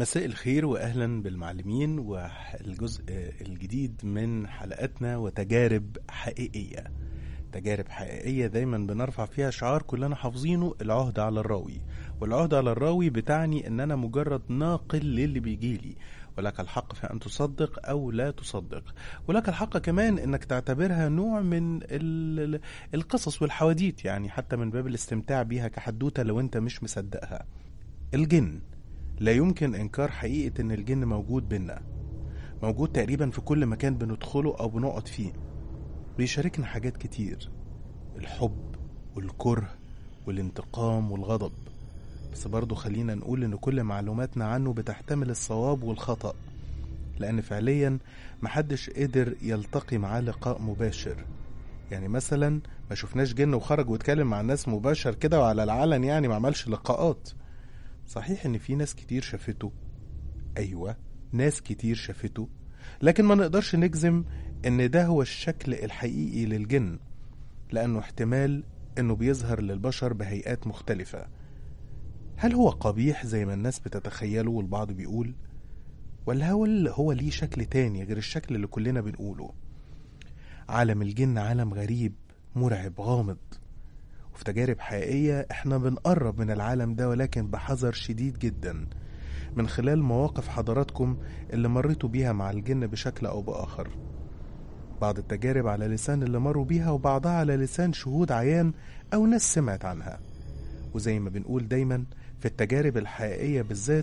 مساء الخير واهلا بالمعلمين والجزء الجديد من حلقاتنا وتجارب حقيقيه تجارب حقيقيه دايما بنرفع فيها شعار كلنا حافظينه العهد على الراوي والعهد على الراوي بتعني ان انا مجرد ناقل للي بيجيلي ولك الحق في ان تصدق او لا تصدق ولك الحق كمان انك تعتبرها نوع من ال- القصص والحواديت يعني حتى من باب الاستمتاع بيها كحدوته لو انت مش مصدقها الجن لا يمكن انكار حقيقه ان الجن موجود بينا موجود تقريبا في كل مكان بندخله او بنقعد فيه بيشاركنا حاجات كتير الحب والكره والانتقام والغضب بس برضه خلينا نقول ان كل معلوماتنا عنه بتحتمل الصواب والخطأ لان فعليا محدش قدر يلتقي معاه لقاء مباشر يعني مثلا ما شفناش جن وخرج واتكلم مع الناس مباشر كده وعلى العلن يعني ما عملش لقاءات صحيح ان في ناس كتير شافته ايوه ناس كتير شافته لكن ما نقدرش نجزم ان ده هو الشكل الحقيقي للجن لانه احتمال انه بيظهر للبشر بهيئات مختلفة هل هو قبيح زي ما الناس بتتخيله والبعض بيقول ولا هو هو ليه شكل تاني غير الشكل اللي كلنا بنقوله عالم الجن عالم غريب مرعب غامض وفي تجارب حقيقية احنا بنقرب من العالم ده ولكن بحذر شديد جدا من خلال مواقف حضراتكم اللي مريتوا بيها مع الجن بشكل أو بآخر بعض التجارب على لسان اللي مروا بيها وبعضها على لسان شهود عيان أو ناس سمعت عنها وزي ما بنقول دايما في التجارب الحقيقية بالذات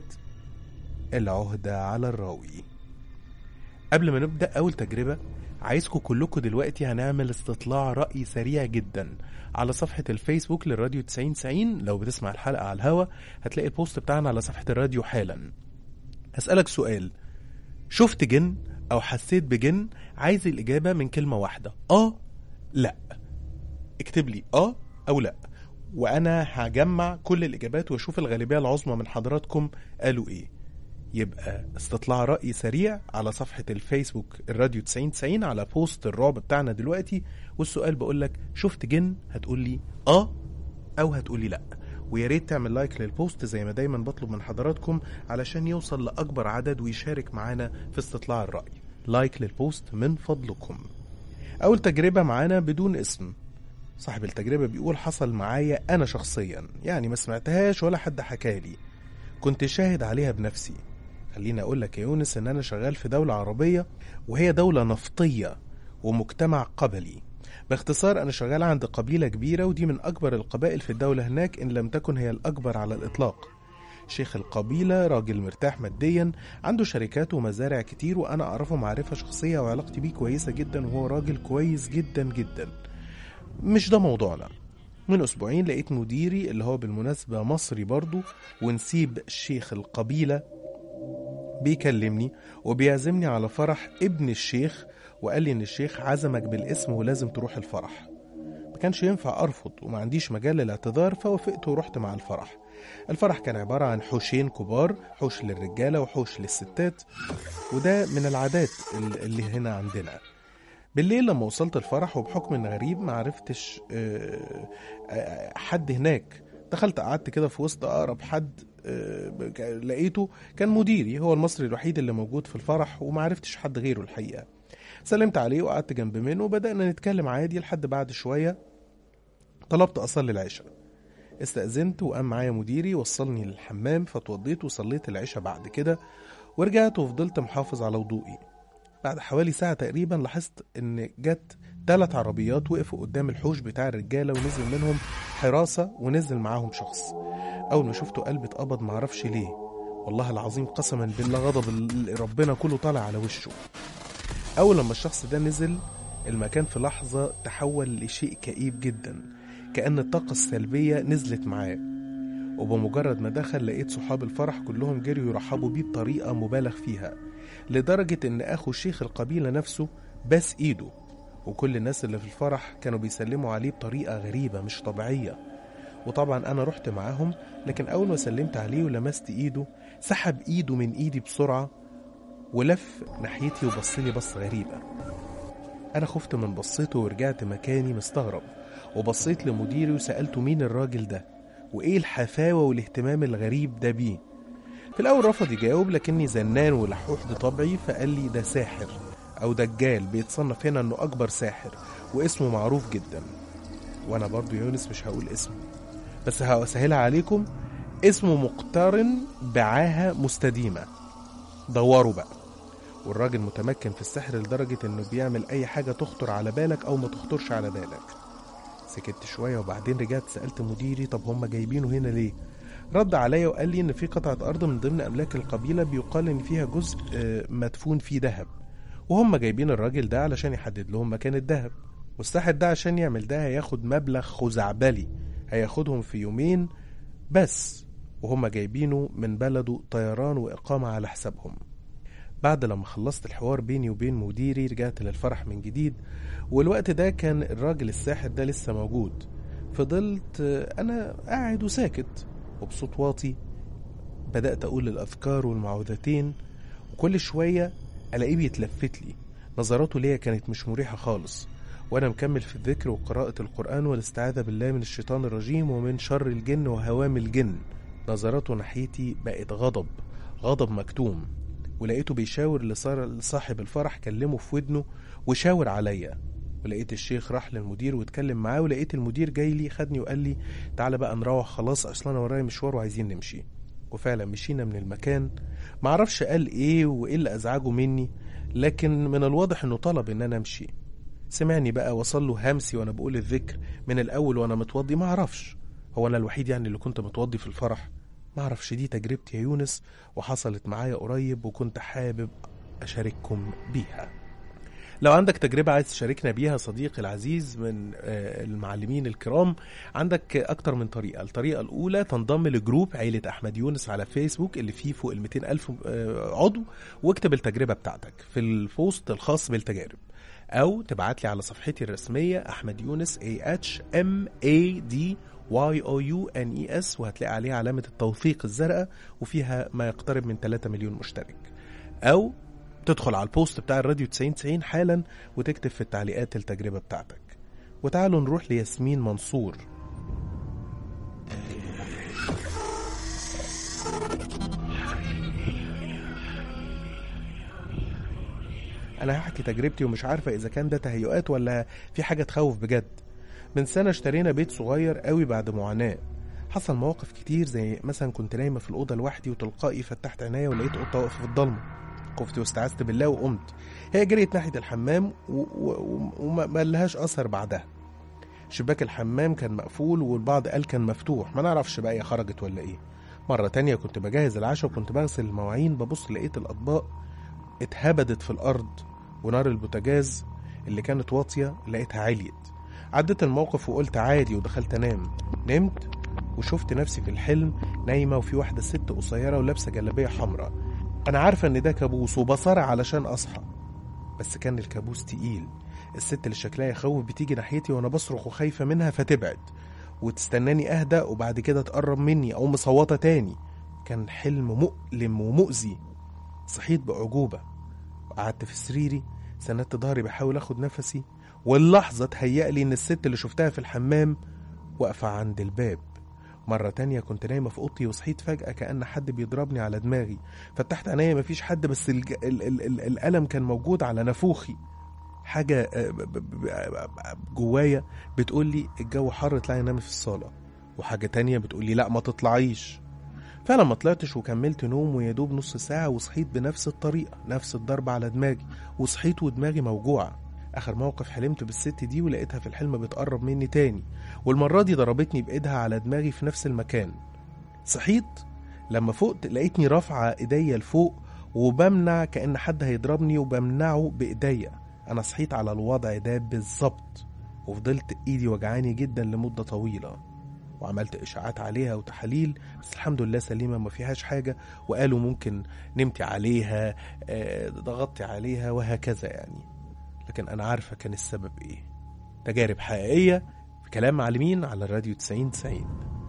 العهدة على الراوي قبل ما نبدأ أول تجربة عايزكم كلكم دلوقتي هنعمل استطلاع رأي سريع جدا على صفحة الفيسبوك للراديو 9090 لو بتسمع الحلقة على الهوا هتلاقي البوست بتاعنا على صفحة الراديو حالا هسألك سؤال شفت جن أو حسيت بجن عايز الإجابة من كلمة واحدة آه لا اكتب لي آه أو لا وأنا هجمع كل الإجابات وأشوف الغالبية العظمى من حضراتكم قالوا إيه يبقى استطلاع رأي سريع على صفحة الفيسبوك الراديو 9090 على بوست الرعب بتاعنا دلوقتي والسؤال بقول لك شفت جن هتقول لي اه او هتقول لي لا ويا ريت تعمل لايك للبوست زي ما دايما بطلب من حضراتكم علشان يوصل لأكبر عدد ويشارك معانا في استطلاع الرأي لايك للبوست من فضلكم أول تجربة معانا بدون اسم صاحب التجربة بيقول حصل معايا أنا شخصيا يعني ما سمعتهاش ولا حد حكالي كنت شاهد عليها بنفسي خليني اقول لك يا يونس ان انا شغال في دولة عربية وهي دولة نفطية ومجتمع قبلي باختصار انا شغال عند قبيلة كبيرة ودي من اكبر القبائل في الدولة هناك ان لم تكن هي الاكبر على الاطلاق شيخ القبيلة راجل مرتاح ماديا عنده شركات ومزارع كتير وانا اعرفه معرفة شخصية وعلاقتي بيه كويسة جدا وهو راجل كويس جدا جدا مش ده موضوعنا من اسبوعين لقيت مديري اللي هو بالمناسبة مصري برضو ونسيب شيخ القبيلة بيكلمني وبيعزمني على فرح ابن الشيخ وقال لي ان الشيخ عزمك بالاسم ولازم تروح الفرح ما كانش ينفع ارفض وما عنديش مجال للاعتذار فوافقت ورحت مع الفرح الفرح كان عبارة عن حوشين كبار حوش للرجالة وحوش للستات وده من العادات اللي هنا عندنا بالليل لما وصلت الفرح وبحكم ان غريب ما عرفتش آه، آه، حد هناك دخلت قعدت كده في وسط اقرب حد آه، لقيته كان مديري هو المصري الوحيد اللي موجود في الفرح وما عرفتش حد غيره الحقيقه سلمت عليه وقعدت جنب منه وبدانا نتكلم عادي لحد بعد شويه طلبت اصلي العشاء استأذنت وقام معايا مديري وصلني للحمام فتوضيت وصليت العشاء بعد كده ورجعت وفضلت محافظ على وضوئي بعد حوالي ساعة تقريبا لاحظت إن جت تلات عربيات وقفوا قدام الحوش بتاع الرجالة ونزل منهم حراسة ونزل معاهم شخص أول ما شفته قلبي اتقبض معرفش ليه والله العظيم قسما بالله غضب ال- ربنا كله طالع على وشه أول لما الشخص ده نزل المكان في لحظة تحول لشيء كئيب جدا كأن الطاقة السلبية نزلت معاه وبمجرد ما دخل لقيت صحاب الفرح كلهم جريوا يرحبوا بيه بطريقة مبالغ فيها لدرجة إن أخو شيخ القبيلة نفسه بس إيده وكل الناس اللي في الفرح كانوا بيسلموا عليه بطريقة غريبة مش طبيعية وطبعا أنا رحت معاهم لكن أول ما سلمت عليه ولمست إيده سحب إيده من إيدي بسرعة ولف ناحيتي وبصلي بصة غريبة أنا خفت من بصيته ورجعت مكاني مستغرب وبصيت لمديري وسألته مين الراجل ده وإيه الحفاوة والاهتمام الغريب ده بيه في الأول رفض يجاوب لكني زنان ولحوح ده طبعي فقال لي ده ساحر أو دجال بيتصنف هنا إنه أكبر ساحر واسمه معروف جدا وأنا برضو يا يونس مش هقول اسمه بس هسهلها عليكم اسمه مقترن بعاهة مستديمة دوروا بقى والراجل متمكن في السحر لدرجة إنه بيعمل أي حاجة تخطر على بالك أو ما تخطرش على بالك سكت شوية وبعدين رجعت سألت مديري طب هم جايبينه هنا ليه رد عليا وقال لي إن في قطعة أرض من ضمن أملاك القبيلة بيقال إن فيها جزء آه، مدفون فيه ذهب وهم جايبين الراجل ده علشان يحدد لهم مكان الذهب والساحر ده عشان يعمل ده هياخد مبلغ خزعبلي هياخدهم في يومين بس وهم جايبينه من بلده طيران وإقامة على حسابهم بعد لما خلصت الحوار بيني وبين مديري رجعت للفرح من جديد والوقت ده كان الراجل الساحر ده لسه موجود فضلت آه، أنا قاعد وساكت وبصوت واطي بدأت أقول الأذكار والمعوذتين وكل شوية ألاقيه بيتلفت لي نظراته ليا كانت مش مريحة خالص وأنا مكمل في الذكر وقراءة القرآن والاستعاذة بالله من الشيطان الرجيم ومن شر الجن وهوام الجن نظراته ناحيتي بقت غضب غضب مكتوم ولقيته بيشاور لصار- لصاحب الفرح كلمه في ودنه وشاور عليا ولقيت الشيخ راح للمدير واتكلم معاه ولقيت المدير جاي لي خدني وقال لي تعالى بقى نروح خلاص اصلا انا ورايا مشوار وعايزين نمشي وفعلا مشينا من المكان معرفش قال ايه وايه اللي ازعجه مني لكن من الواضح انه طلب ان انا امشي سمعني بقى وصل له همسي وانا بقول الذكر من الاول وانا متوضي معرفش هو انا الوحيد يعني اللي كنت متوضي في الفرح معرفش دي تجربتي يا يونس وحصلت معايا قريب وكنت حابب اشارككم بيها لو عندك تجربة عايز تشاركنا بيها صديقي العزيز من آه، المعلمين الكرام عندك أكتر من طريقة الطريقة الأولى تنضم لجروب عيلة أحمد يونس على فيسبوك اللي فيه فوق ال 200 ألف آه، عضو واكتب التجربة بتاعتك في البوست الخاص بالتجارب أو تبعت لي على صفحتي الرسمية أحمد يونس A H M A D Y O U N E S وهتلاقي عليها علامة التوثيق الزرقاء وفيها ما يقترب من 3 مليون مشترك أو تدخل على البوست بتاع الراديو 9090 حالا وتكتب في التعليقات التجربة بتاعتك وتعالوا نروح لياسمين منصور انا هحكي تجربتي ومش عارفة اذا كان ده تهيؤات ولا في حاجة تخوف بجد من سنة اشترينا بيت صغير قوي بعد معاناة حصل مواقف كتير زي مثلا كنت نايمة في الأوضة لوحدي وتلقائي فتحت عينيا ولقيت قطة واقفة في الضلمة خفت واستعذت بالله وقمت هي جريت ناحية الحمام و- و- وما ما لهاش أثر بعدها شباك الحمام كان مقفول والبعض قال كان مفتوح ما نعرفش بقى هي خرجت ولا ايه مرة تانية كنت بجهز العشاء وكنت بغسل المواعين ببص لقيت الأطباق اتهبدت في الأرض ونار البوتاجاز اللي كانت واطية لقيتها عليت عديت الموقف وقلت عادي ودخلت انام نمت وشفت نفسي في الحلم نايمة وفي واحدة ست قصيرة ولابسة جلابية حمراء أنا عارفة إن ده كابوس وبصارع علشان أصحى بس كان الكابوس تقيل الست اللي شكلها يخوف بتيجي ناحيتي وأنا بصرخ وخايفة منها فتبعد وتستناني أهدى وبعد كده تقرب مني أو مصوتة تاني كان حلم مؤلم ومؤذي صحيت بأعجوبة وقعدت في سريري سندت ظهري بحاول اخد نفسي واللحظة تهيألي إن الست اللي شفتها في الحمام واقفة عند الباب مرة تانية كنت نايمة في أوضتي وصحيت فجأة كأن حد بيضربني على دماغي فتحت عينيا مفيش حد بس الج... ال... ال... ال... الألم كان موجود على نافوخي حاجة آه، ب- ب- ب- جوايا بتقول لي الجو حر اطلعي نامي في الصالة وحاجة تانية بتقول لي لا ما تطلعيش فعلا ما طلعتش وكملت نوم ويا دوب نص ساعة وصحيت بنفس الطريقة نفس الضربة على دماغي وصحيت ودماغي موجوعة آخر موقف حلمت بالست دي ولقيتها في الحلم بتقرب مني تاني والمرة دي ضربتني بإيدها على دماغي في نفس المكان صحيت لما فقت لقيتني رافعة إيديا لفوق وبمنع كأن حد هيضربني وبمنعه بإيديا أنا صحيت على الوضع ده بالظبط وفضلت إيدي وجعاني جدا لمدة طويلة وعملت إشاعات عليها وتحاليل بس الحمد لله سليمة ما فيهاش حاجة وقالوا ممكن نمتي عليها آه، ضغطتي عليها وهكذا يعني لكن أنا عارفة كان السبب إيه تجارب حقيقية في كلام معلمين على الراديو 90 90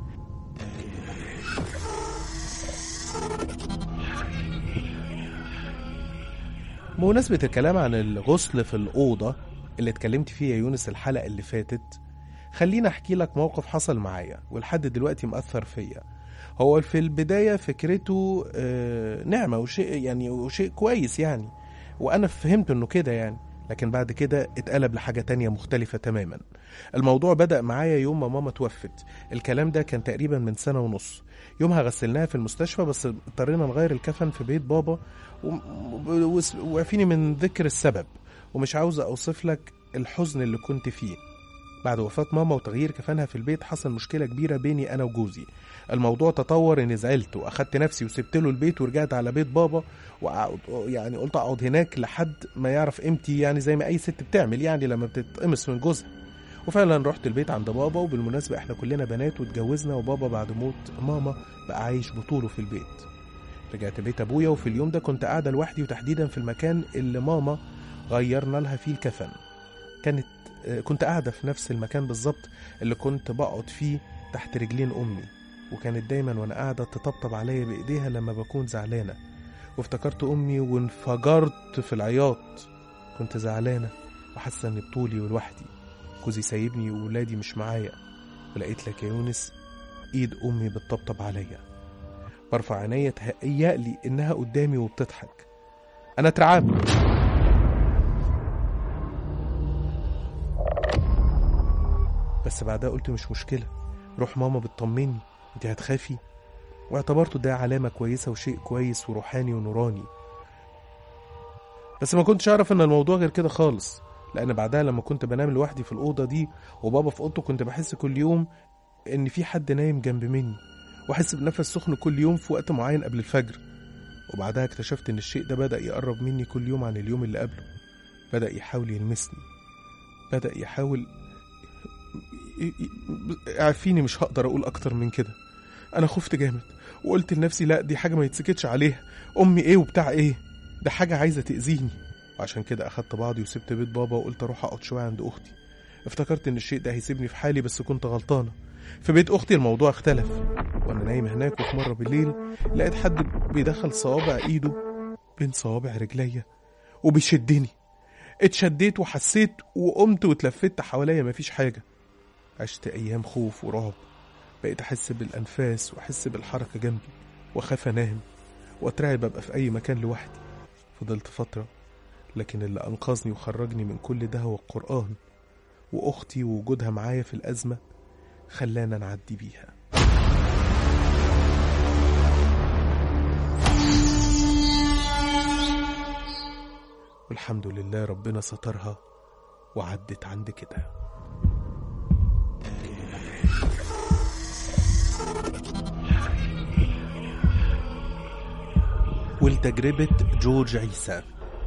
بمناسبة الكلام عن الغسل في الأوضة اللي اتكلمت فيه يا يونس الحلقة اللي فاتت خليني أحكي لك موقف حصل معايا ولحد دلوقتي مأثر فيا هو في البدايه فكرته آه، نعمه وشيء يعني وشيء كويس يعني وانا فهمت انه كده يعني لكن بعد كده اتقلب لحاجه تانية مختلفه تماما الموضوع بدا معايا يوم ما ماما توفت الكلام ده كان تقريبا من سنه ونص يومها غسلناها في المستشفى بس اضطرينا نغير الكفن في بيت بابا و- وس- وعفيني من ذكر السبب ومش عاوز اوصف لك الحزن اللي كنت فيه بعد وفاة ماما وتغيير كفنها في البيت حصل مشكلة كبيرة بيني أنا وجوزي الموضوع تطور إني زعلت وأخدت نفسي وسبت له البيت ورجعت على بيت بابا وأقعد يعني قلت أقعد هناك لحد ما يعرف قيمتي يعني زي ما أي ست بتعمل يعني لما بتتقمص من جوزها وفعلا رحت البيت عند بابا وبالمناسبة احنا كلنا بنات واتجوزنا وبابا بعد موت ماما بقى عايش بطوله في البيت رجعت بيت ابويا وفي اليوم ده كنت قاعدة لوحدي وتحديدا في المكان اللي ماما غيرنا لها فيه الكفن كانت آه، كنت قاعدة في نفس المكان بالظبط اللي كنت بقعد فيه تحت رجلين أمي وكانت دايما وأنا قاعدة تطبطب عليا بإيديها لما بكون زعلانة وافتكرت أمي وانفجرت في العياط كنت زعلانة وحاسة إني بطولي ولوحدي جوزي سايبني وولادي مش معايا ولقيت لك يا يونس إيد أمي بتطبطب عليا برفع عينيا تهيأ لي إنها قدامي وبتضحك أنا اترعبت بس بعدها قلت مش مشكلة روح ماما بتطمني انت هتخافي واعتبرته ده علامة كويسة وشيء كويس وروحاني ونوراني بس ما كنتش أعرف إن الموضوع غير كده خالص لأن بعدها لما كنت بنام لوحدي في الأوضة دي وبابا في أوضته كنت بحس كل يوم إن في حد نايم جنب مني وأحس بنفس سخن كل يوم في وقت معين قبل الفجر وبعدها اكتشفت إن الشيء ده بدأ يقرب مني كل يوم عن اليوم اللي قبله بدأ يحاول يلمسني بدأ يحاول ي- ي- عارفيني مش هقدر اقول اكتر من كده انا خفت جامد وقلت لنفسي لا دي حاجه ما يتسكتش عليها امي ايه وبتاع ايه ده حاجه عايزه تاذيني وعشان كده اخدت بعضي وسبت بيت بابا وقلت اروح اقعد شويه عند اختي افتكرت ان الشيء ده هيسيبني في حالي بس كنت غلطانه في بيت اختي الموضوع اختلف وانا نايم هناك وفي مره بالليل لقيت حد بيدخل صوابع ايده بين صوابع رجليا وبيشدني اتشديت وحسيت وقمت واتلفت حواليا مفيش حاجه عشت أيام خوف ورعب بقيت أحس بالأنفاس وأحس بالحركة جنبي وأخاف أنام وأترعب أبقى في أي مكان لوحدي فضلت فترة لكن اللي أنقذني وخرجني من كل ده هو القرآن وأختي ووجودها معايا في الأزمة خلانا نعدي بيها والحمد لله ربنا سترها وعدت عند كده ولتجربة جورج عيسى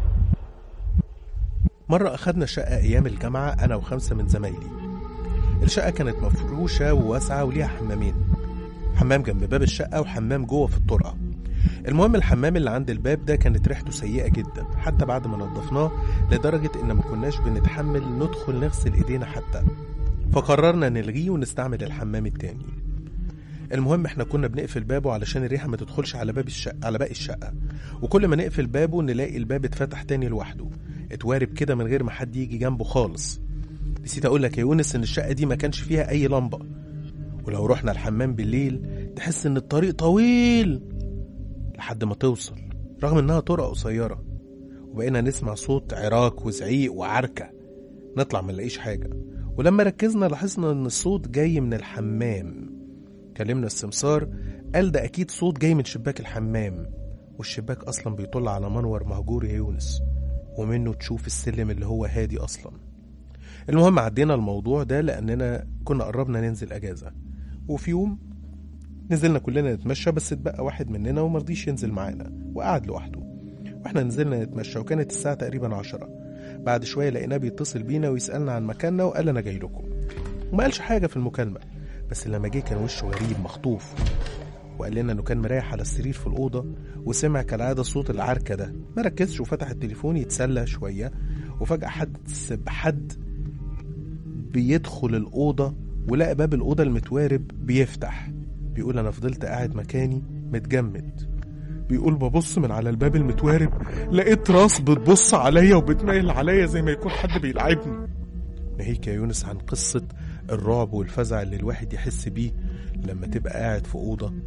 مرة أخدنا شقة أيام الجامعة أنا وخمسة من زمايلي الشقة كانت مفروشة وواسعة وليها حمامين حمام جنب باب الشقة وحمام جوه في الطرقة المهم الحمام اللي عند الباب ده كانت ريحته سيئة جدا حتى بعد ما نضفناه لدرجة إن ما كناش بنتحمل ندخل نغسل إيدينا حتى فقررنا نلغيه ونستعمل الحمام التاني المهم احنا كنا بنقفل بابه علشان الريحه ما تدخلش على باب الشقه على باقي الشقه وكل ما نقفل بابه نلاقي الباب اتفتح تاني لوحده اتوارب كده من غير ما حد يجي جنبه خالص نسيت اقول لك يا يونس ان الشقه دي ما كانش فيها اي لمبه ولو رحنا الحمام بالليل تحس ان الطريق طويل لحد ما توصل رغم انها طرق قصيره وبقينا نسمع صوت عراك وزعيق وعركه نطلع ما نلاقيش حاجه ولما ركزنا لاحظنا ان الصوت جاي من الحمام كلمنا السمسار قال ده أكيد صوت جاي من شباك الحمام والشباك أصلا بيطل على منور مهجور يا يونس ومنه تشوف السلم اللي هو هادي أصلا المهم عدينا الموضوع ده لأننا كنا قربنا ننزل أجازة وفي يوم نزلنا كلنا نتمشى بس اتبقى واحد مننا ومرضيش ينزل معانا وقعد لوحده واحنا نزلنا نتمشى وكانت الساعة تقريبا عشرة بعد شوية لقيناه بيتصل بينا ويسألنا عن مكاننا وقال أنا جاي لكم وما قالش حاجة في المكالمة بس لما جه كان وشه غريب مخطوف وقال لنا انه كان مريح على السرير في الاوضه وسمع كالعاده صوت العركه ده ما ركزش وفتح التليفون يتسلى شويه وفجاه حس بحد بيدخل الاوضه ولقى باب الاوضه المتوارب بيفتح بيقول انا فضلت قاعد مكاني متجمد بيقول ببص من على الباب المتوارب لقيت راس بتبص عليا وبتميل عليا زي ما يكون حد بيلعبني ناهيك يا يونس عن قصة الرعب والفزع اللي الواحد يحس بيه لما تبقى قاعد في أوضة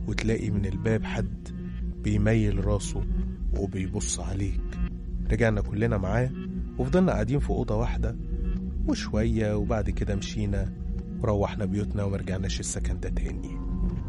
وتلاقي من الباب حد بيميل راسه وبيبص عليك رجعنا كلنا معاه وفضلنا قاعدين في أوضة واحدة وشوية وبعد كده مشينا وروحنا بيوتنا ومرجعناش السكن ده تاني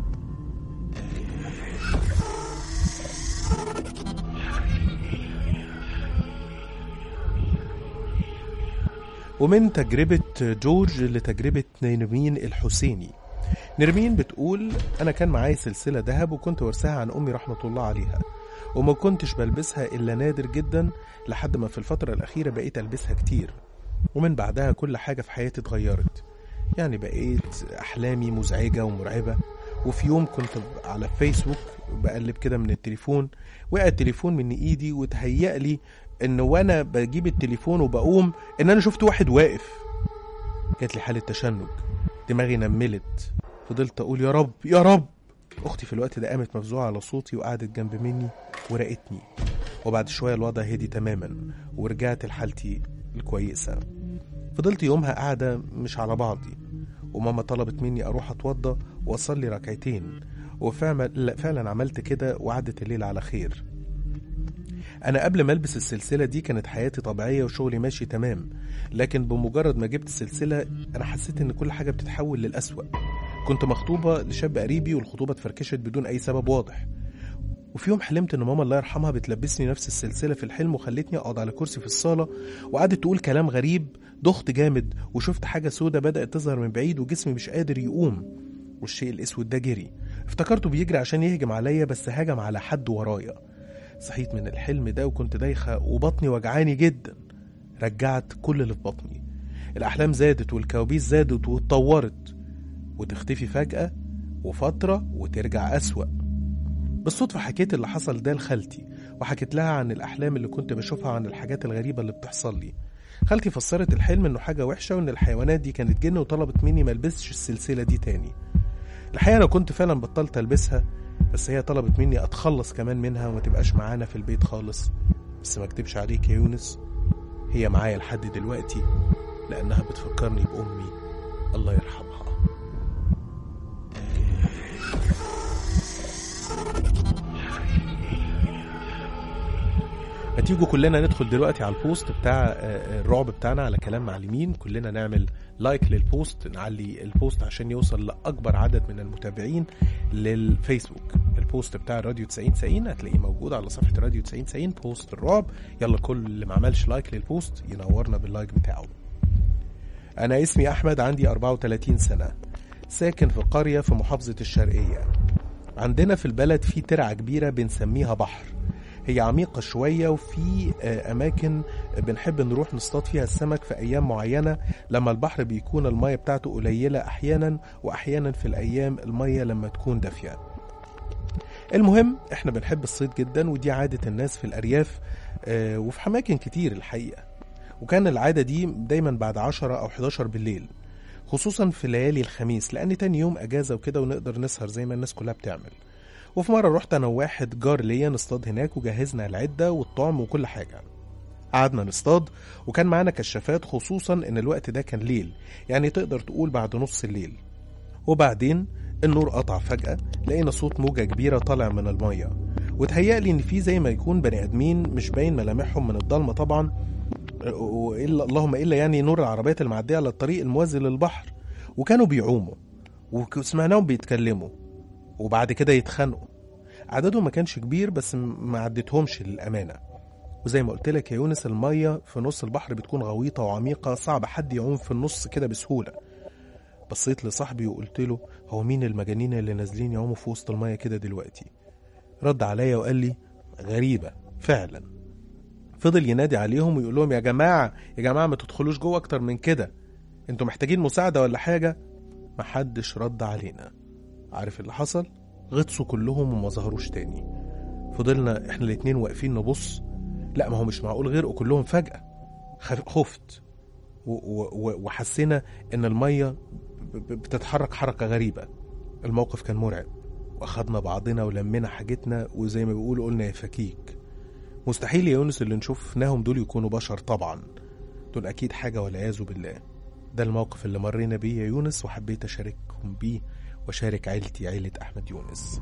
ومن تجربة جورج لتجربة نرمين الحسيني نرمين بتقول أنا كان معايا سلسلة ذهب وكنت ورثاها عن أمي رحمة الله عليها وما كنتش بلبسها إلا نادر جدا لحد ما في الفترة الأخيرة بقيت ألبسها كتير ومن بعدها كل حاجة في حياتي اتغيرت يعني بقيت أحلامي مزعجة ومرعبة وفي يوم كنت على فيسبوك بقلب كده من التليفون وقع التليفون من ايدي وتهيأ لي ان وانا بجيب التليفون وبقوم ان انا شفت واحد واقف جات لي حالة تشنج دماغي نملت فضلت اقول يا رب يا رب اختي في الوقت ده قامت مفزوعة على صوتي وقعدت جنب مني ورقتني وبعد شوية الوضع هدي تماما ورجعت لحالتي الكويسة فضلت يومها قاعدة مش على بعضي وماما طلبت مني أروح أتوضى وأصلي ركعتين وفعلا فعلا عملت كده وعدت الليل على خير أنا قبل ما ألبس السلسلة دي كانت حياتي طبيعية وشغلي ماشي تمام لكن بمجرد ما جبت السلسلة أنا حسيت إن كل حاجة بتتحول للأسوأ كنت مخطوبة لشاب قريبي والخطوبة اتفركشت بدون أي سبب واضح وفي يوم حلمت ان ماما الله يرحمها بتلبسني نفس السلسله في الحلم وخلتني اقعد على كرسي في الصاله وقعدت تقول كلام غريب ضغط جامد وشفت حاجه سودة بدات تظهر من بعيد وجسمي مش قادر يقوم والشيء الاسود ده جري افتكرته بيجري عشان يهجم عليا بس هجم على حد ورايا صحيت من الحلم ده وكنت دايخه وبطني وجعاني جدا رجعت كل اللي في بطني الاحلام زادت والكوابيس زادت واتطورت وتختفي فجاه وفتره وترجع اسوأ بالصدفة حكيت اللي حصل ده لخالتي وحكيت لها عن الأحلام اللي كنت بشوفها عن الحاجات الغريبة اللي بتحصل لي خالتي فسرت الحلم إنه حاجة وحشة وإن الحيوانات دي كانت جن وطلبت مني ما البسش السلسلة دي تاني الحقيقة أنا كنت فعلا بطلت ألبسها بس هي طلبت مني أتخلص كمان منها وما تبقاش معانا في البيت خالص بس ما اكدبش عليك يا يونس هي معايا لحد دلوقتي لأنها بتفكرني بأمي الله يرحمها ما تيجوا كلنا ندخل دلوقتي على البوست بتاع آه، الرعب بتاعنا على كلام معلمين كلنا نعمل لايك للبوست نعلي البوست عشان يوصل لأكبر عدد من المتابعين للفيسبوك البوست بتاع الراديو 90 90 هتلاقيه موجود على صفحة راديو 90 90 بوست الرعب يلا كل اللي ما عملش لايك للبوست ينورنا باللايك بتاعه أنا اسمي أحمد عندي 34 سنة ساكن في قرية في محافظة الشرقية عندنا في البلد في ترعة كبيرة بنسميها بحر هي عميقة شوية وفي آه، أماكن بنحب نروح نصطاد فيها السمك في أيام معينة لما البحر بيكون المية بتاعته قليلة أحيانا وأحيانا في الأيام المية لما تكون دافية المهم احنا بنحب الصيد جدا ودي عادة الناس في الأرياف آه، وفي أماكن كتير الحقيقة وكان العادة دي دايما بعد 10 أو 11 بالليل خصوصا في ليالي الخميس لأن تاني يوم أجازة وكده ونقدر نسهر زي ما الناس كلها بتعمل وفي مرة رحت أنا وواحد جار ليا نصطاد هناك وجهزنا العدة والطعم وكل حاجة قعدنا نصطاد وكان معانا كشافات خصوصا ان الوقت ده كان ليل يعني تقدر تقول بعد نص الليل وبعدين النور قطع فجأة لقينا صوت موجة كبيرة طالع من المية وتهيألي ان في زي ما يكون بني ادمين مش باين ملامحهم من الضلمة طبعا وإلا اللهم إلا يعني نور العربيات المعدية على الطريق الموازي للبحر وكانوا بيعوموا وسمعناهم بيتكلموا وبعد كده يتخانقوا عددهم ما كانش كبير بس م- ما عدتهمش للأمانة وزي ما قلت لك يا يونس المية في نص البحر بتكون غويطة وعميقة صعب حد يعوم في النص كده بسهولة بصيت لصاحبي وقلت له هو مين المجانين اللي نازلين يعوموا في وسط المية كده دلوقتي رد عليا وقال لي غريبة فعلا فضل ينادي عليهم ويقول لهم يا جماعة يا جماعة ما تدخلوش جوه أكتر من كده انتوا محتاجين مساعدة ولا حاجة محدش رد علينا عارف اللي حصل غطسوا كلهم وما ظهروش تاني فضلنا احنا الاتنين واقفين نبص لا ما هو مش معقول غرقوا كلهم فجأة خف- خفت و- و- و- وحسينا ان المية ب- ب- بتتحرك حركة غريبة الموقف كان مرعب واخدنا بعضنا ولمينا حاجتنا وزي ما بيقولوا قلنا يا فكيك مستحيل يا يونس اللي نشوفناهم دول يكونوا بشر طبعا دول اكيد حاجة والعياذ بالله ده الموقف اللي مرينا بيه يا يونس وحبيت اشارككم بيه وشارك عيلتي عيلة أحمد يونس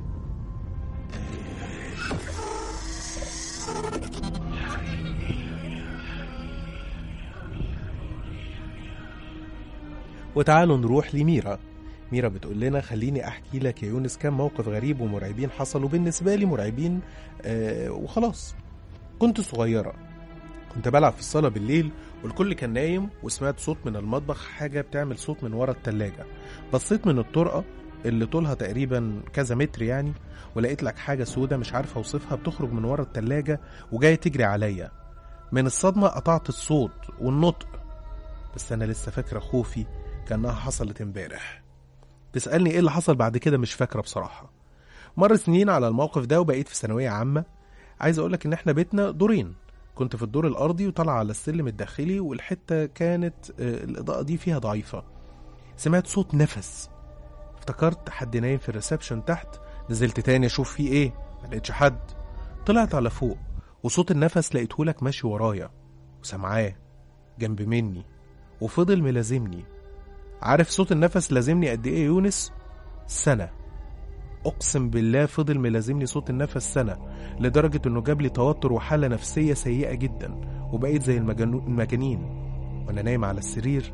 وتعالوا نروح لميرا ميرا بتقول لنا خليني احكي لك يا يونس كم موقف غريب ومرعبين حصلوا بالنسبه لي مرعبين آه وخلاص كنت صغيره كنت بلعب في الصاله بالليل والكل كان نايم وسمعت صوت من المطبخ حاجه بتعمل صوت من ورا التلاجة بصيت من الطرقه اللي طولها تقريبا كذا متر يعني ولقيت لك حاجه سودة مش عارف اوصفها بتخرج من ورا التلاجة وجايه تجري عليا من الصدمه قطعت الصوت والنطق بس انا لسه فاكره خوفي كانها حصلت امبارح تسالني ايه اللي حصل بعد كده مش فاكره بصراحه مر سنين على الموقف ده وبقيت في ثانويه عامه عايز اقولك ان احنا بيتنا دورين كنت في الدور الارضي وطالع على السلم الداخلي والحته كانت آه، الاضاءه دي فيها ضعيفه سمعت صوت نفس افتكرت حد نايم في الريسبشن تحت نزلت تاني اشوف فيه ايه ما لقيتش حد طلعت على فوق وصوت النفس لقيتهولك ماشي ورايا وسمعاه جنب مني وفضل ملازمني عارف صوت النفس لازمني قد ايه يا يونس سنة اقسم بالله فضل ملازمني صوت النفس سنة لدرجة انه جاب لي توتر وحالة نفسية سيئة جدا وبقيت زي المجنو- المجانين وانا نايم على السرير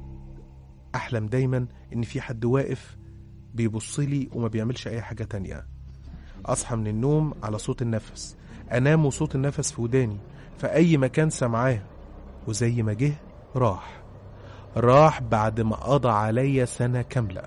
احلم دايما ان في حد واقف بيبص لي وما بيعملش اي حاجة تانية اصحى من النوم على صوت النفس انام وصوت النفس في وداني في اي مكان سمعاه وزي ما جه راح راح بعد ما قضى عليا سنة كاملة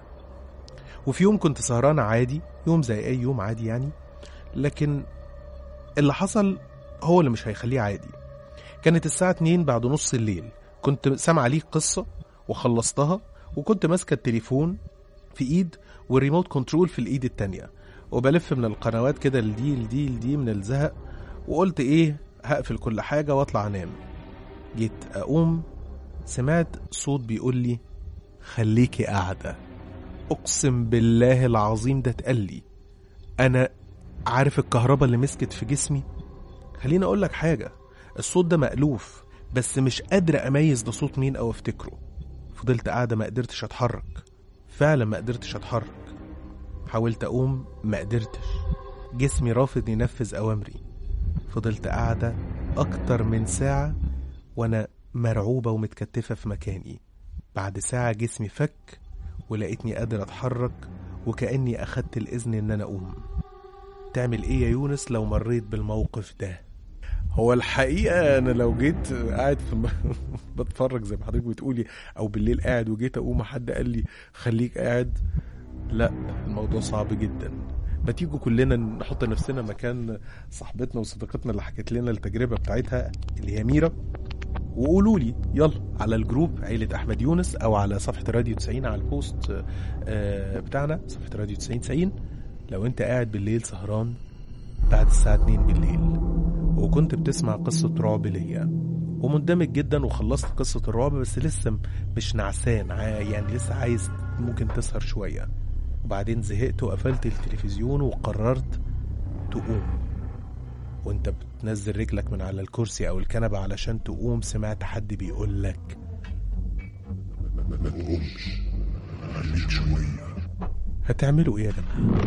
وفي يوم كنت سهران عادي يوم زي أي يوم عادي يعني لكن اللي حصل هو اللي مش هيخليه عادي كانت الساعة 2 بعد نص الليل كنت سامع ليك قصة وخلصتها وكنت ماسكة التليفون في ايد والريموت كنترول في الايد التانية وبلف من القنوات كده لدي لدي لدي من الزهق وقلت ايه هقفل كل حاجة واطلع انام جيت اقوم سمعت صوت بيقول لي خليكي قاعدة أقسم بالله العظيم ده اتقال لي أنا عارف الكهرباء اللي مسكت في جسمي خليني أقول لك حاجة الصوت ده مألوف بس مش قادر أميز ده صوت مين أو أفتكره فضلت قاعدة ما قدرتش أتحرك فعلا ما قدرتش أتحرك حاولت أقوم ما قدرتش جسمي رافض ينفذ أوامري فضلت قاعدة أكتر من ساعة وأنا مرعوبة ومتكتفة في مكاني بعد ساعة جسمي فك ولقيتني قادر أتحرك وكأني أخدت الإذن إن أنا أقوم تعمل إيه يا يونس لو مريت بالموقف ده هو الحقيقة أنا لو جيت قاعد في م... بتفرج زي ما حضرتك بتقولي أو بالليل قاعد وجيت أقوم حد قال لي خليك قاعد لا الموضوع صعب جدا ما تيجوا كلنا نحط نفسنا مكان صاحبتنا وصديقتنا اللي حكت لنا التجربة بتاعتها اللي هي ميرا وقولوا لي يلا على الجروب عيلة أحمد يونس أو على صفحة راديو 90 على البوست آه، بتاعنا صفحة راديو 90 90 لو أنت قاعد بالليل سهران بعد الساعة 2 بالليل وكنت بتسمع قصة رعب ليا ومندمج جدا وخلصت قصة الرعب بس لسه م- مش نعسان عا- يعني لسه عايز ممكن تسهر شوية وبعدين زهقت وقفلت التلفزيون وقررت تقوم وانت بتنزل رجلك من على الكرسي او الكنبة علشان تقوم سمعت حد بيقول لك ما تقومش خليك شوية هتعملوا ايه يا جماعة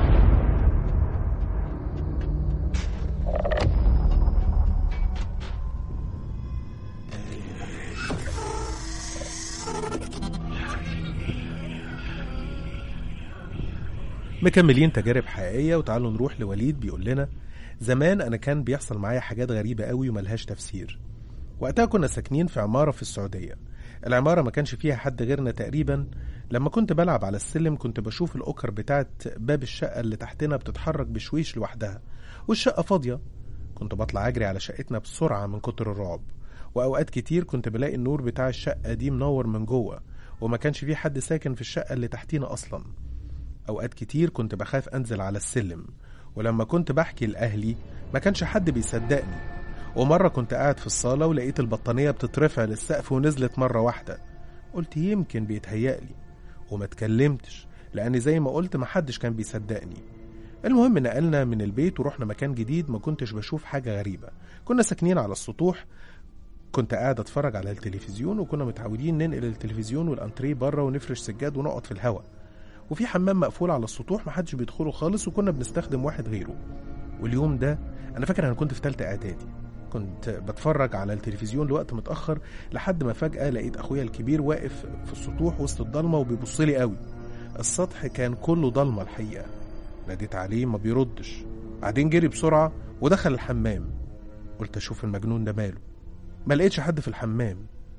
مكملين تجارب حقيقية وتعالوا نروح لوليد بيقول لنا زمان أنا كان بيحصل معايا حاجات غريبة قوي وملهاش تفسير وقتها كنا ساكنين في عمارة في السعودية العمارة ما كانش فيها حد غيرنا تقريبا لما كنت بلعب على السلم كنت بشوف الأكر بتاعت باب الشقة اللي تحتنا بتتحرك بشويش لوحدها والشقة فاضية كنت بطلع أجري على شقتنا بسرعة من كتر الرعب وأوقات كتير كنت بلاقي النور بتاع الشقة دي منور من جوه وما كانش في حد ساكن في الشقة اللي تحتينا أصلا أوقات كتير كنت بخاف أنزل على السلم ولما كنت بحكي لأهلي ما كانش حد بيصدقني ومرة كنت قاعد في الصالة ولقيت البطانية بتترفع للسقف ونزلت مرة واحدة قلت يمكن بيتهيألي وما اتكلمتش لأن زي ما قلت محدش كان بيصدقني المهم نقلنا من البيت ورحنا مكان جديد ما كنتش بشوف حاجة غريبة كنا ساكنين على السطوح كنت قاعد اتفرج على التلفزيون وكنا متعودين ننقل التلفزيون والانتريه بره ونفرش سجاد ونقعد في الهوا وفي حمام مقفول على السطوح محدش بيدخله خالص وكنا بنستخدم واحد غيره واليوم ده انا فاكر انا كنت في تالتة اعدادي كنت بتفرج على التلفزيون لوقت متاخر لحد ما فجاه لقيت اخويا الكبير واقف في السطوح وسط الضلمه وبيبص لي قوي السطح كان كله ضلمه الحقيقه ناديت عليه ما بيردش بعدين جري بسرعه ودخل الحمام قلت اشوف المجنون ده ماله ما لقيتش حد في الحمام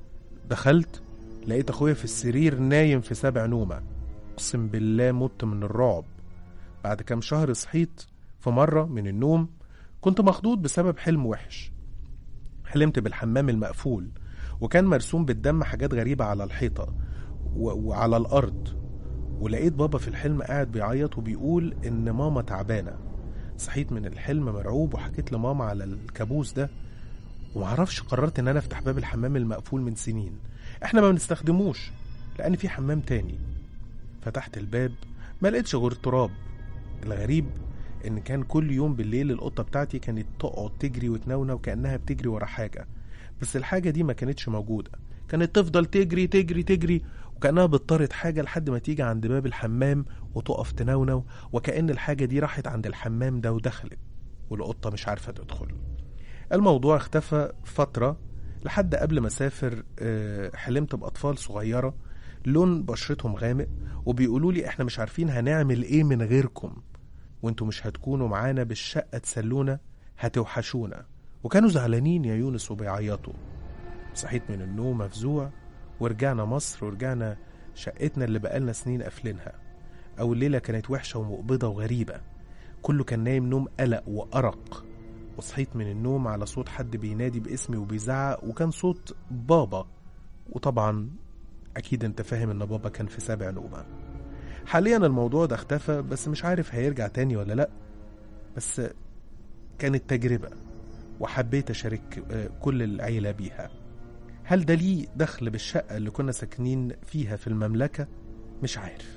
دخلت لقيت اخويا في السرير نايم في سبع نومه اقسم بالله مت من الرعب بعد كام شهر صحيت في مره من النوم كنت مخضوض بسبب حلم وحش حلمت بالحمام المقفول وكان مرسوم بالدم حاجات غريبة على الحيطة و... وعلى الأرض ولقيت بابا في الحلم قاعد بيعيط وبيقول إن ماما تعبانة صحيت من الحلم مرعوب وحكيت لماما على الكابوس ده ومعرفش قررت إن أنا أفتح باب الحمام المقفول من سنين إحنا ما بنستخدموش لأن في حمام تاني فتحت الباب ما لقيتش غير تراب الغريب ان كان كل يوم بالليل القطه بتاعتي كانت تقعد تجري وتنونة وكانها بتجري ورا حاجه بس الحاجه دي ما كانتش موجوده كانت تفضل تجري تجري تجري وكانها بتطارد حاجه لحد ما تيجي عند باب الحمام وتقف تنونو وكأن الحاجه دي راحت عند الحمام ده ودخلت والقطه مش عارفه تدخل الموضوع اختفى فتره لحد قبل ما اسافر آه، حلمت باطفال صغيره لون بشرتهم غامق وبيقولوا لي احنا مش عارفين هنعمل ايه من غيركم وانتوا مش هتكونوا معانا بالشقة تسلونا هتوحشونا وكانوا زعلانين يا يونس وبيعيطوا صحيت من النوم مفزوع ورجعنا مصر ورجعنا شقتنا اللي بقالنا سنين قافلينها أول ليلة كانت وحشة ومقبضة وغريبة كله كان نايم نوم قلق وأرق وصحيت من النوم على صوت حد بينادي باسمي وبيزعق وكان صوت بابا وطبعا أكيد أنت فاهم إن بابا كان في سابع نومة حاليا الموضوع ده اختفى بس مش عارف هيرجع تاني ولا لأ بس كانت تجربة وحبيت أشارك آه، كل العيلة بيها هل ده ليه دخل بالشقة اللي كنا ساكنين فيها في المملكة؟ مش عارف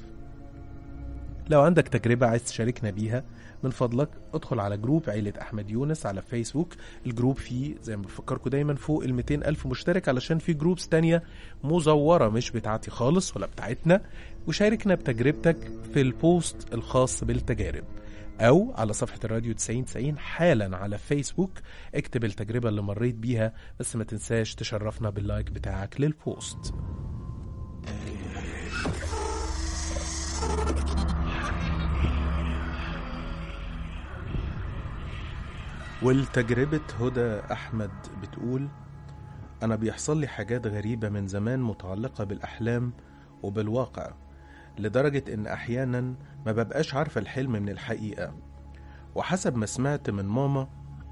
لو عندك تجربة عايز تشاركنا بيها من فضلك ادخل على جروب عيلة أحمد يونس على فيسبوك الجروب فيه زي ما بفكركم دايما فوق ال 200 ألف مشترك علشان في جروبس تانية مزورة مش بتاعتي خالص ولا بتاعتنا وشاركنا بتجربتك في البوست الخاص بالتجارب أو على صفحة الراديو 9090 حالا على فيسبوك اكتب التجربة اللي مريت بيها بس ما تنساش تشرفنا باللايك بتاعك للبوست والتجربة هدى أحمد بتقول أنا بيحصل لي حاجات غريبة من زمان متعلقة بالأحلام وبالواقع لدرجة إن أحيانا ما ببقاش عارفة الحلم من الحقيقة وحسب ما سمعت من ماما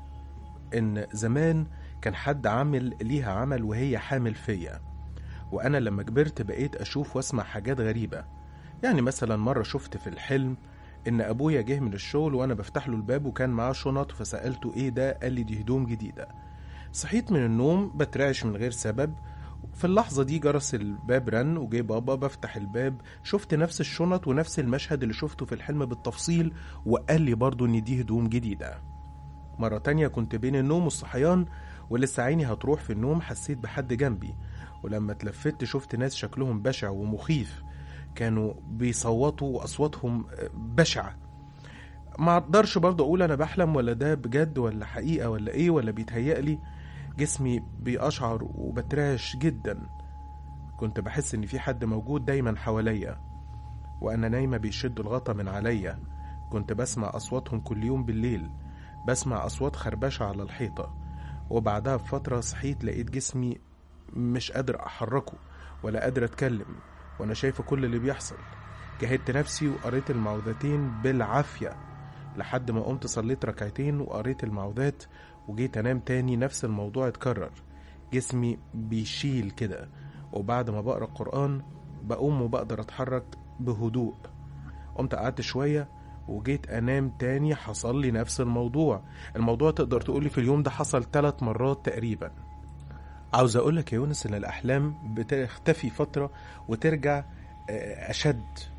إن زمان كان حد عامل ليها عمل وهي حامل فيا وأنا لما كبرت بقيت أشوف وأسمع حاجات غريبة يعني مثلا مرة شفت في الحلم إن أبويا جه من الشغل وأنا بفتح له الباب وكان معاه شنط فسألته إيه ده قال لي دي هدوم جديدة صحيت من النوم بترعش من غير سبب في اللحظة دي جرس الباب رن وجي بابا بفتح الباب شفت نفس الشنط ونفس المشهد اللي شفته في الحلم بالتفصيل وقال لي برضو إن دي هدوم جديدة مرة تانية كنت بين النوم والصحيان ولسه عيني هتروح في النوم حسيت بحد جنبي ولما اتلفت شفت ناس شكلهم بشع ومخيف كانوا بيصوتوا واصواتهم بشعه ما اقدرش برضه اقول انا بحلم ولا ده بجد ولا حقيقه ولا ايه ولا بيتهيألي جسمي بيقشعر وبترعش جدا كنت بحس ان في حد موجود دايما حواليا وانا نايمه بيشدوا الغطا من عليا كنت بسمع اصواتهم كل يوم بالليل بسمع اصوات خربشه على الحيطه وبعدها بفتره صحيت لقيت جسمي مش قادر احركه ولا قادر اتكلم وانا شايفه كل اللي بيحصل جهدت نفسي وقريت المعوذتين بالعافيه لحد ما قمت صليت ركعتين وقريت المعوذات وجيت انام تاني نفس الموضوع اتكرر جسمي بيشيل كده وبعد ما بقرا القران بقوم وبقدر اتحرك بهدوء قمت قعدت شويه وجيت انام تاني حصل لي نفس الموضوع الموضوع تقدر تقولي في اليوم ده حصل ثلاث مرات تقريبا عاوز اقول لك يا يونس ان الاحلام بتختفي فتره وترجع آه، اشد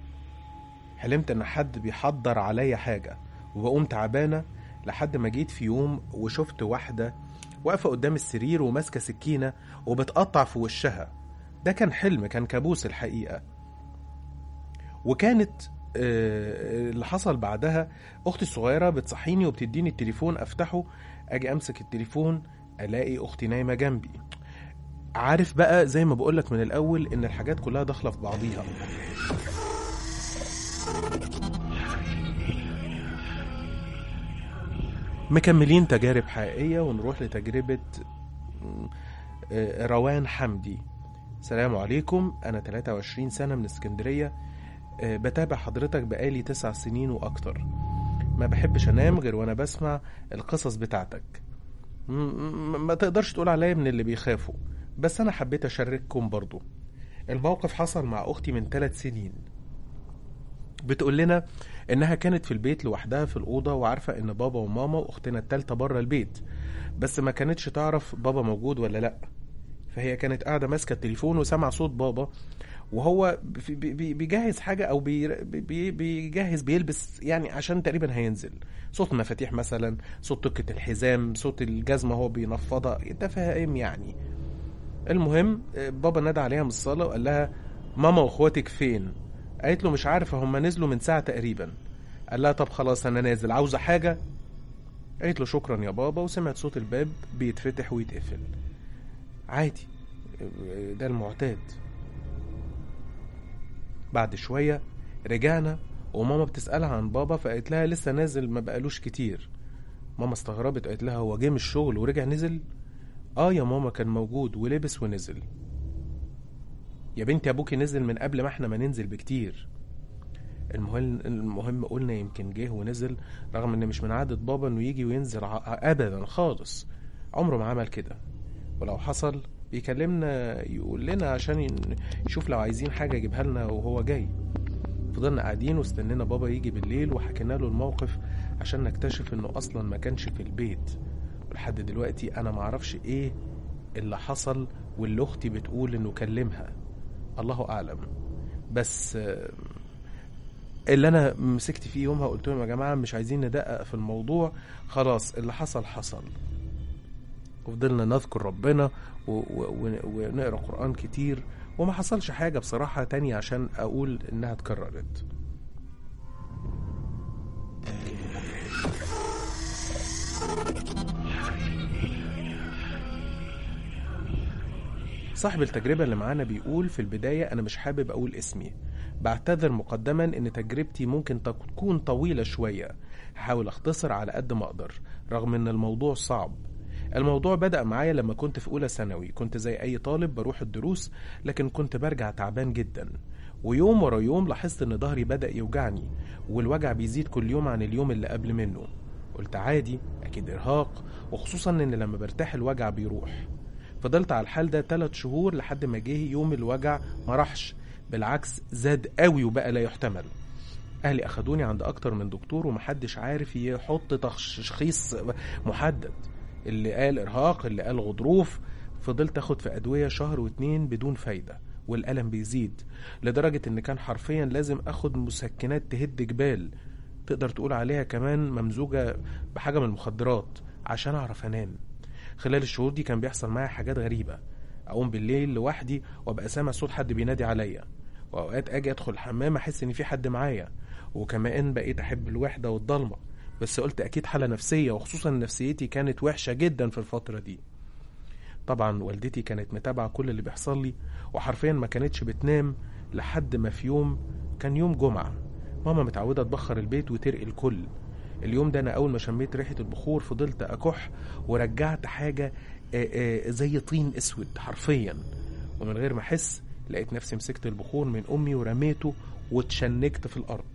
حلمت ان حد بيحضر عليا حاجه وبقوم تعبانه لحد ما جيت في يوم وشفت واحده واقفه قدام السرير وماسكه سكينه وبتقطع في وشها ده كان حلم كان كابوس الحقيقه وكانت آه، اللي حصل بعدها اختي الصغيره بتصحيني وبتديني التليفون افتحه اجي امسك التليفون الاقي اختي نايمه جنبي عارف بقى زي ما بقولك من الاول ان الحاجات كلها داخله في بعضيها مكملين تجارب حقيقيه ونروح لتجربه م، آه، روان حمدي السلام عليكم انا 23 سنه من اسكندريه آه، بتابع حضرتك بقالي تسع سنين واكتر ما بحبش انام غير وانا بسمع القصص بتاعتك م- م- ما تقدرش تقول عليا من اللي بيخافوا بس انا حبيت اشارككم برضو الموقف حصل مع اختي من ثلاث سنين بتقول لنا انها كانت في البيت لوحدها في الاوضه وعارفه ان بابا وماما واختنا التالتة بره البيت بس ما كانتش تعرف بابا موجود ولا لا فهي كانت قاعده ماسكه التليفون وسمع صوت بابا وهو بي- بي- بي- بيجهز حاجه او بي- بي- بيجهز بيلبس يعني عشان تقريبا هينزل صوت المفاتيح مثلا صوت تكة الحزام صوت الجزمه هو بينفضها انت فاهم يعني المهم آه، بابا نادى عليها من الصاله وقال لها ماما واخواتك فين قالت له مش عارفه هم نزلوا من ساعه تقريبا قال لها طب خلاص انا نازل عاوزه حاجه قالت له شكرا يا بابا وسمعت صوت الباب بيتفتح ويتقفل عادي آه، ده المعتاد بعد شوية رجعنا وماما بتسألها عن بابا فقالت لها لسه نازل ما بقالوش كتير ماما استغربت قالت لها هو جه من الشغل ورجع نزل اه يا ماما كان موجود ولبس ونزل يا بنتي ابوكي نزل من قبل ما احنا ما ننزل بكتير المهم المهم قلنا يمكن جه ونزل رغم ان مش من عادة بابا انه يجي وينزل ع- ابدا خالص عمره ما عمل كده ولو حصل بيكلمنا يقول لنا عشان ين- يشوف لو عايزين حاجة يجيبها لنا وهو جاي فضلنا قاعدين واستنينا بابا يجي بالليل وحكينا له الموقف عشان نكتشف انه اصلا ما كانش في البيت ولحد دلوقتي انا معرفش ايه اللي حصل واللي اختي بتقول انه كلمها الله اعلم بس آه، اللي انا مسكت فيه يومها قلت لهم يا جماعه مش عايزين ندقق في الموضوع خلاص اللي حصل حصل وفضلنا نذكر ربنا و- و- و- ونقرا قران كتير وما حصلش حاجه بصراحه تانية عشان اقول انها اتكررت صاحب التجربة اللي معانا بيقول في البداية أنا مش حابب أقول اسمي بعتذر مقدما إن تجربتي ممكن تكون طويلة شوية هحاول أختصر على قد ما أقدر رغم إن الموضوع صعب الموضوع بدأ معايا لما كنت في أولى ثانوي كنت زي أي طالب بروح الدروس لكن كنت برجع تعبان جدا ويوم ورا يوم لاحظت إن ظهري بدأ يوجعني والوجع بيزيد كل يوم عن اليوم اللي قبل منه قلت عادي أكيد إرهاق وخصوصا إن لما برتاح الوجع بيروح فضلت على الحال ده تلات شهور لحد ما جه يوم الوجع ما راحش بالعكس زاد قوي وبقى لا يحتمل اهلي اخدوني عند اكتر من دكتور ومحدش عارف يحط تشخيص محدد اللي قال ارهاق اللي قال غضروف فضلت اخد في ادويه شهر واتنين بدون فايده والالم بيزيد لدرجه ان كان حرفيا لازم اخد مسكنات تهد جبال تقدر تقول عليها كمان ممزوجه بحاجه من المخدرات عشان اعرف انام خلال الشهور دي كان بيحصل معايا حاجات غريبة أقوم بالليل لوحدي وأبقى سامع صوت حد بينادي عليا وأوقات أجي أدخل الحمام أحس إن في حد معايا وكمان بقيت أحب الوحدة والضلمة بس قلت أكيد حالة نفسية وخصوصا نفسيتي كانت وحشة جدا في الفترة دي طبعا والدتي كانت متابعة كل اللي بيحصل لي وحرفيا ما كانتش بتنام لحد ما في يوم كان يوم جمعة ماما متعودة تبخر البيت وترقي الكل اليوم ده انا اول ما شميت ريحه البخور فضلت اكح ورجعت حاجه آه، آه، زي طين اسود حرفيا ومن غير ما احس لقيت نفسي مسكت البخور من امي ورميته واتشنكت في الارض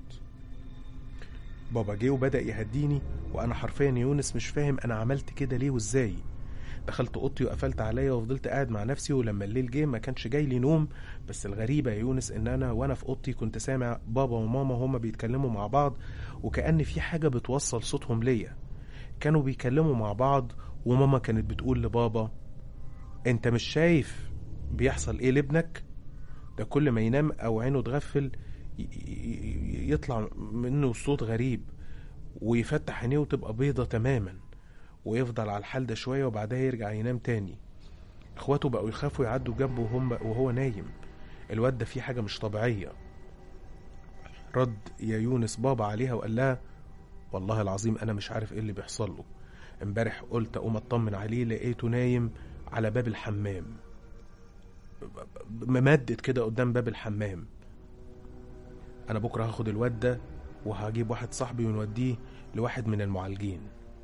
بابا جه وبدا يهديني وانا حرفيا يا يونس مش فاهم انا عملت كده ليه وازاي دخلت اوضتي وقفلت عليا وفضلت قاعد مع نفسي ولما الليل جه ما كانش جاي لي نوم بس الغريبه يا يونس ان انا وانا في اوضتي كنت سامع بابا وماما هما بيتكلموا مع بعض وكأن في حاجه بتوصل صوتهم ليا كانوا بيكلموا مع بعض وماما كانت بتقول لبابا انت مش شايف بيحصل ايه لابنك ده كل ما ينام او عينه تغفل ي- ي- يطلع منه صوت غريب ويفتح عينيه وتبقى بيضة تماما ويفضل على الحال ده شوية وبعدها يرجع ينام تاني اخواته بقوا يخافوا يعدوا جنبه وهم وهو نايم الواد ده فيه حاجة مش طبيعية رد يا يونس بابا عليها وقال لها والله العظيم انا مش عارف ايه اللي بيحصل له امبارح قلت اقوم اطمن عليه لقيته نايم على باب الحمام ممدد كده قدام باب الحمام انا بكره هاخد الواد ده وهجيب واحد صاحبي ونوديه لواحد من المعالجين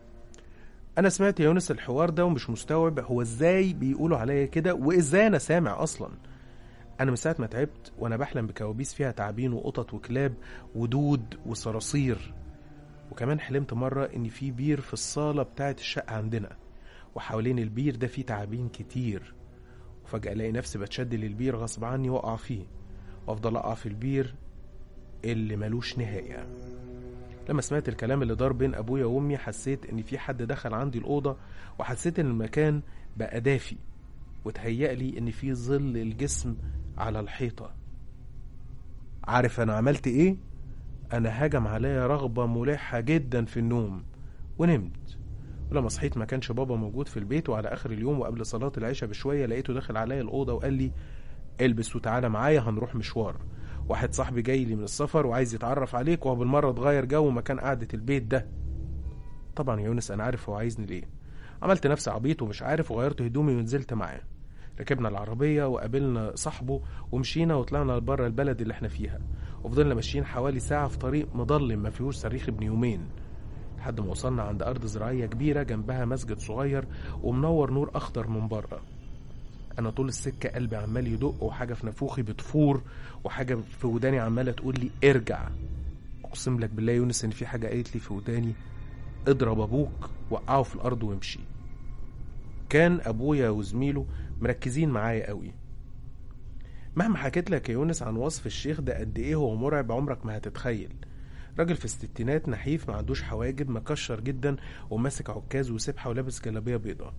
انا سمعت يا يونس الحوار ده ومش مستوعب هو ازاي بيقولوا عليا كده وازاي انا سامع اصلا انا من ساعه ما تعبت وانا بحلم بكوابيس فيها تعابين وقطط وكلاب ودود وصراصير وكمان حلمت مرة إن في بير في الصالة بتاعة الشقة عندنا وحوالين البير ده فيه تعابين كتير وفجأة ألاقي نفسي بتشد للبير غصب عني وأقع فيه وأفضل أقع في البير اللي ملوش نهاية لما سمعت الكلام اللي دار بين أبويا وأمي حسيت إن في حد دخل عندي الأوضة وحسيت إن المكان بقى دافي وتهيأ لي إن في ظل الجسم على الحيطة عارف أنا عملت إيه؟ أنا هجم عليا رغبة ملحة جدا في النوم ونمت ولما صحيت ما كانش بابا موجود في البيت وعلى آخر اليوم وقبل صلاة العشاء بشوية لقيته داخل عليا الأوضة وقال لي البس وتعالى معايا هنروح مشوار واحد صاحبي جاي لي من السفر وعايز يتعرف عليك وهو بالمرة تغير جو مكان قعدة البيت ده طبعا يا يونس أنا عارف هو عايزني ليه عملت نفسي عبيط ومش عارف وغيرت هدومي ونزلت معاه ركبنا العربية وقابلنا صاحبه ومشينا وطلعنا بره البلد اللي احنا فيها وفضلنا ماشيين حوالي ساعة في طريق مظلم ما فيهوش صريخ ابن يومين لحد ما وصلنا عند أرض زراعية كبيرة جنبها مسجد صغير ومنور نور أخضر من بره أنا طول السكة قلبي عمال يدق وحاجة في نافوخي بتفور وحاجة في وداني عمالة تقول لي ارجع أقسم لك بالله يونس إن في حاجة قالت لي في وداني اضرب أبوك وقعه في الأرض وامشي كان أبويا وزميله مركزين معايا قوي مهما حكيت لك يا يونس عن وصف الشيخ ده قد ايه هو مرعب عمرك ما هتتخيل راجل في الستينات نحيف ما عندوش حواجب مكشر جدا وماسك عكاز وسبحة ولابس جلابية بيضة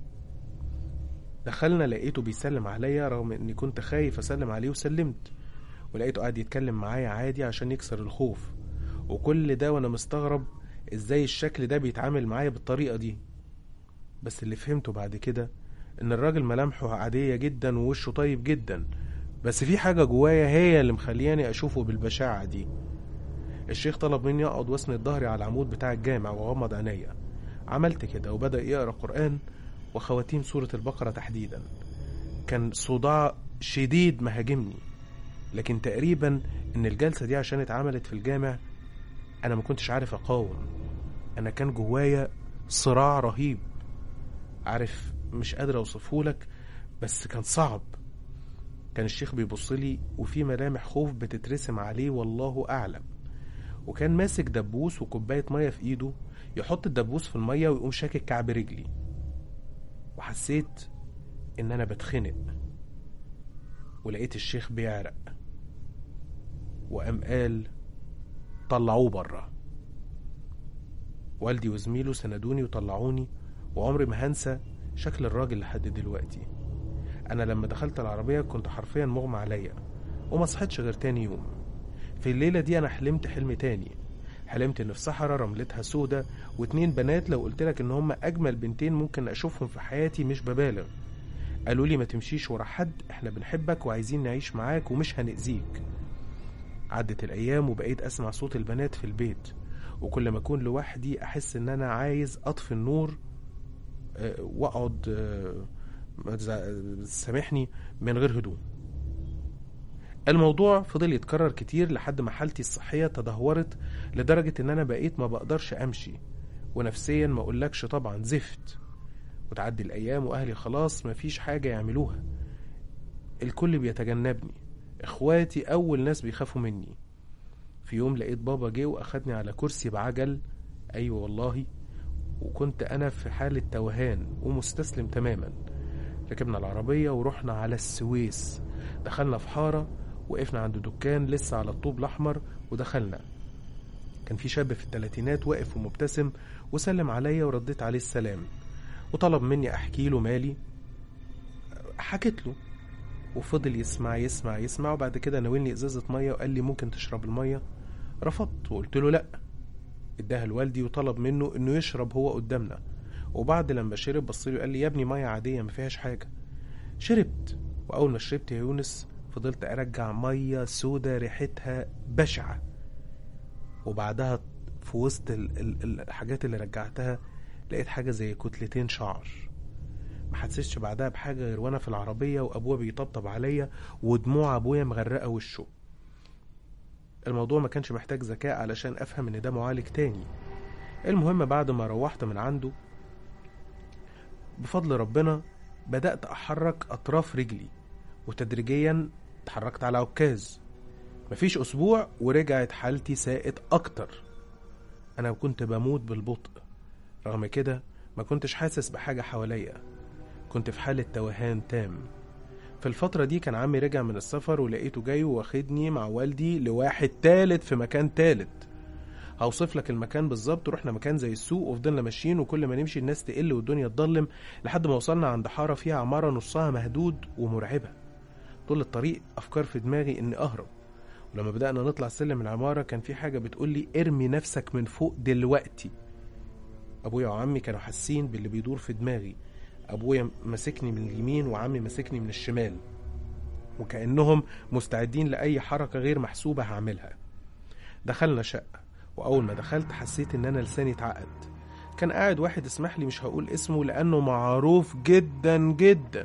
دخلنا لقيته بيسلم عليا رغم اني كنت خايف اسلم عليه وسلمت ولقيته قاعد يتكلم معايا عادي عشان يكسر الخوف وكل ده وانا مستغرب ازاي الشكل ده بيتعامل معايا بالطريقة دي بس اللي فهمته بعد كده ان الراجل ملامحه عادية جدا ووشه طيب جدا بس في حاجة جوايا هي اللي مخلياني اشوفه بالبشاعة دي الشيخ طلب مني اقعد واسند ظهري على العمود بتاع الجامع واغمض عينيا عملت كده وبدأ يقرأ قرآن وخواتيم سورة البقرة تحديدا كان صداع شديد مهاجمني لكن تقريبا ان الجلسة دي عشان اتعملت في الجامع انا ما كنتش عارف اقاوم انا كان جوايا صراع رهيب عارف مش قادر اوصفه لك بس كان صعب كان الشيخ بيبص لي وفي ملامح خوف بتترسم عليه والله اعلم وكان ماسك دبوس وكوبايه ميه في ايده يحط الدبوس في الميه ويقوم شاكك كعب رجلي وحسيت ان انا بتخنق ولقيت الشيخ بيعرق وقام قال طلعوه بره والدي وزميله سندوني وطلعوني وعمري ما هنسى شكل الراجل لحد دلوقتي انا لما دخلت العربيه كنت حرفيا مغمى عليا وما صحيتش غير تاني يوم في الليله دي انا حلمت حلم تاني حلمت ان في صحراء رملتها سودة واتنين بنات لو قلت لك ان هم اجمل بنتين ممكن اشوفهم في حياتي مش ببالغ قالوا لي ما تمشيش ورا حد احنا بنحبك وعايزين نعيش معاك ومش هنأذيك عدت الايام وبقيت اسمع صوت البنات في البيت وكل ما اكون لوحدي احس ان انا عايز اطفي النور آه، واقعد آه، ما تزع- سامحني من غير هدوء الموضوع فضل يتكرر كتير لحد ما حالتي الصحية تدهورت لدرجة ان انا بقيت ما بقدرش امشي ونفسيا ما اقولكش طبعا زفت وتعدي الايام واهلي خلاص مفيش حاجة يعملوها الكل بيتجنبني اخواتي اول ناس بيخافوا مني في يوم لقيت بابا جه واخدني على كرسي بعجل ايوه والله وكنت انا في حالة توهان ومستسلم تماما ركبنا العربية ورحنا على السويس دخلنا في حارة وقفنا عند دكان لسه على الطوب الأحمر ودخلنا كان في شاب في التلاتينات واقف ومبتسم وسلم عليا ورديت عليه السلام وطلب مني أحكي له مالي حكيت له وفضل يسمع يسمع يسمع وبعد كده ناولني ازازة مية وقال لي ممكن تشرب المية رفضت وقلت له لأ اداها لوالدي وطلب منه انه يشرب هو قدامنا وبعد لما شرب بص لي وقال لي يا ابني ميه عاديه ما فيهاش حاجه شربت واول ما شربت يا يونس فضلت ارجع ميه سودا ريحتها بشعه وبعدها في وسط ال- ال- الحاجات اللي رجعتها لقيت حاجة زي كتلتين شعر ما حسيتش بعدها بحاجة غير وانا في العربية وابويا بيطبطب عليا ودموع ابويا مغرقة وشه الموضوع ما كانش محتاج ذكاء علشان افهم ان ده معالج تاني المهم بعد ما روحت من عنده بفضل ربنا بدأت أحرك أطراف رجلي وتدريجيا اتحركت على عكاز مفيش أسبوع ورجعت حالتي ساءت أكتر أنا كنت بموت بالبطء رغم كده ما كنتش حاسس بحاجة حواليا كنت في حالة توهان تام في الفترة دي كان عمي رجع من السفر ولقيته جاي واخدني مع والدي لواحد تالت في مكان تالت هوصف لك المكان بالظبط رحنا مكان زي السوق وفضلنا ماشيين وكل ما نمشي الناس تقل والدنيا تضلم لحد ما وصلنا عند حارة فيها عمارة نصها مهدود ومرعبة طول الطريق أفكار في دماغي إني أهرب ولما بدأنا نطلع سلم العمارة كان في حاجة بتقول لي ارمي نفسك من فوق دلوقتي أبويا وعمي كانوا حاسين باللي بيدور في دماغي أبويا ماسكني من اليمين وعمي ماسكني من الشمال وكأنهم مستعدين لأي حركة غير محسوبة هعملها دخلنا شقة وأول ما دخلت حسيت إن أنا لساني اتعقد كان قاعد واحد اسمح لي مش هقول اسمه لأنه معروف جدا جدا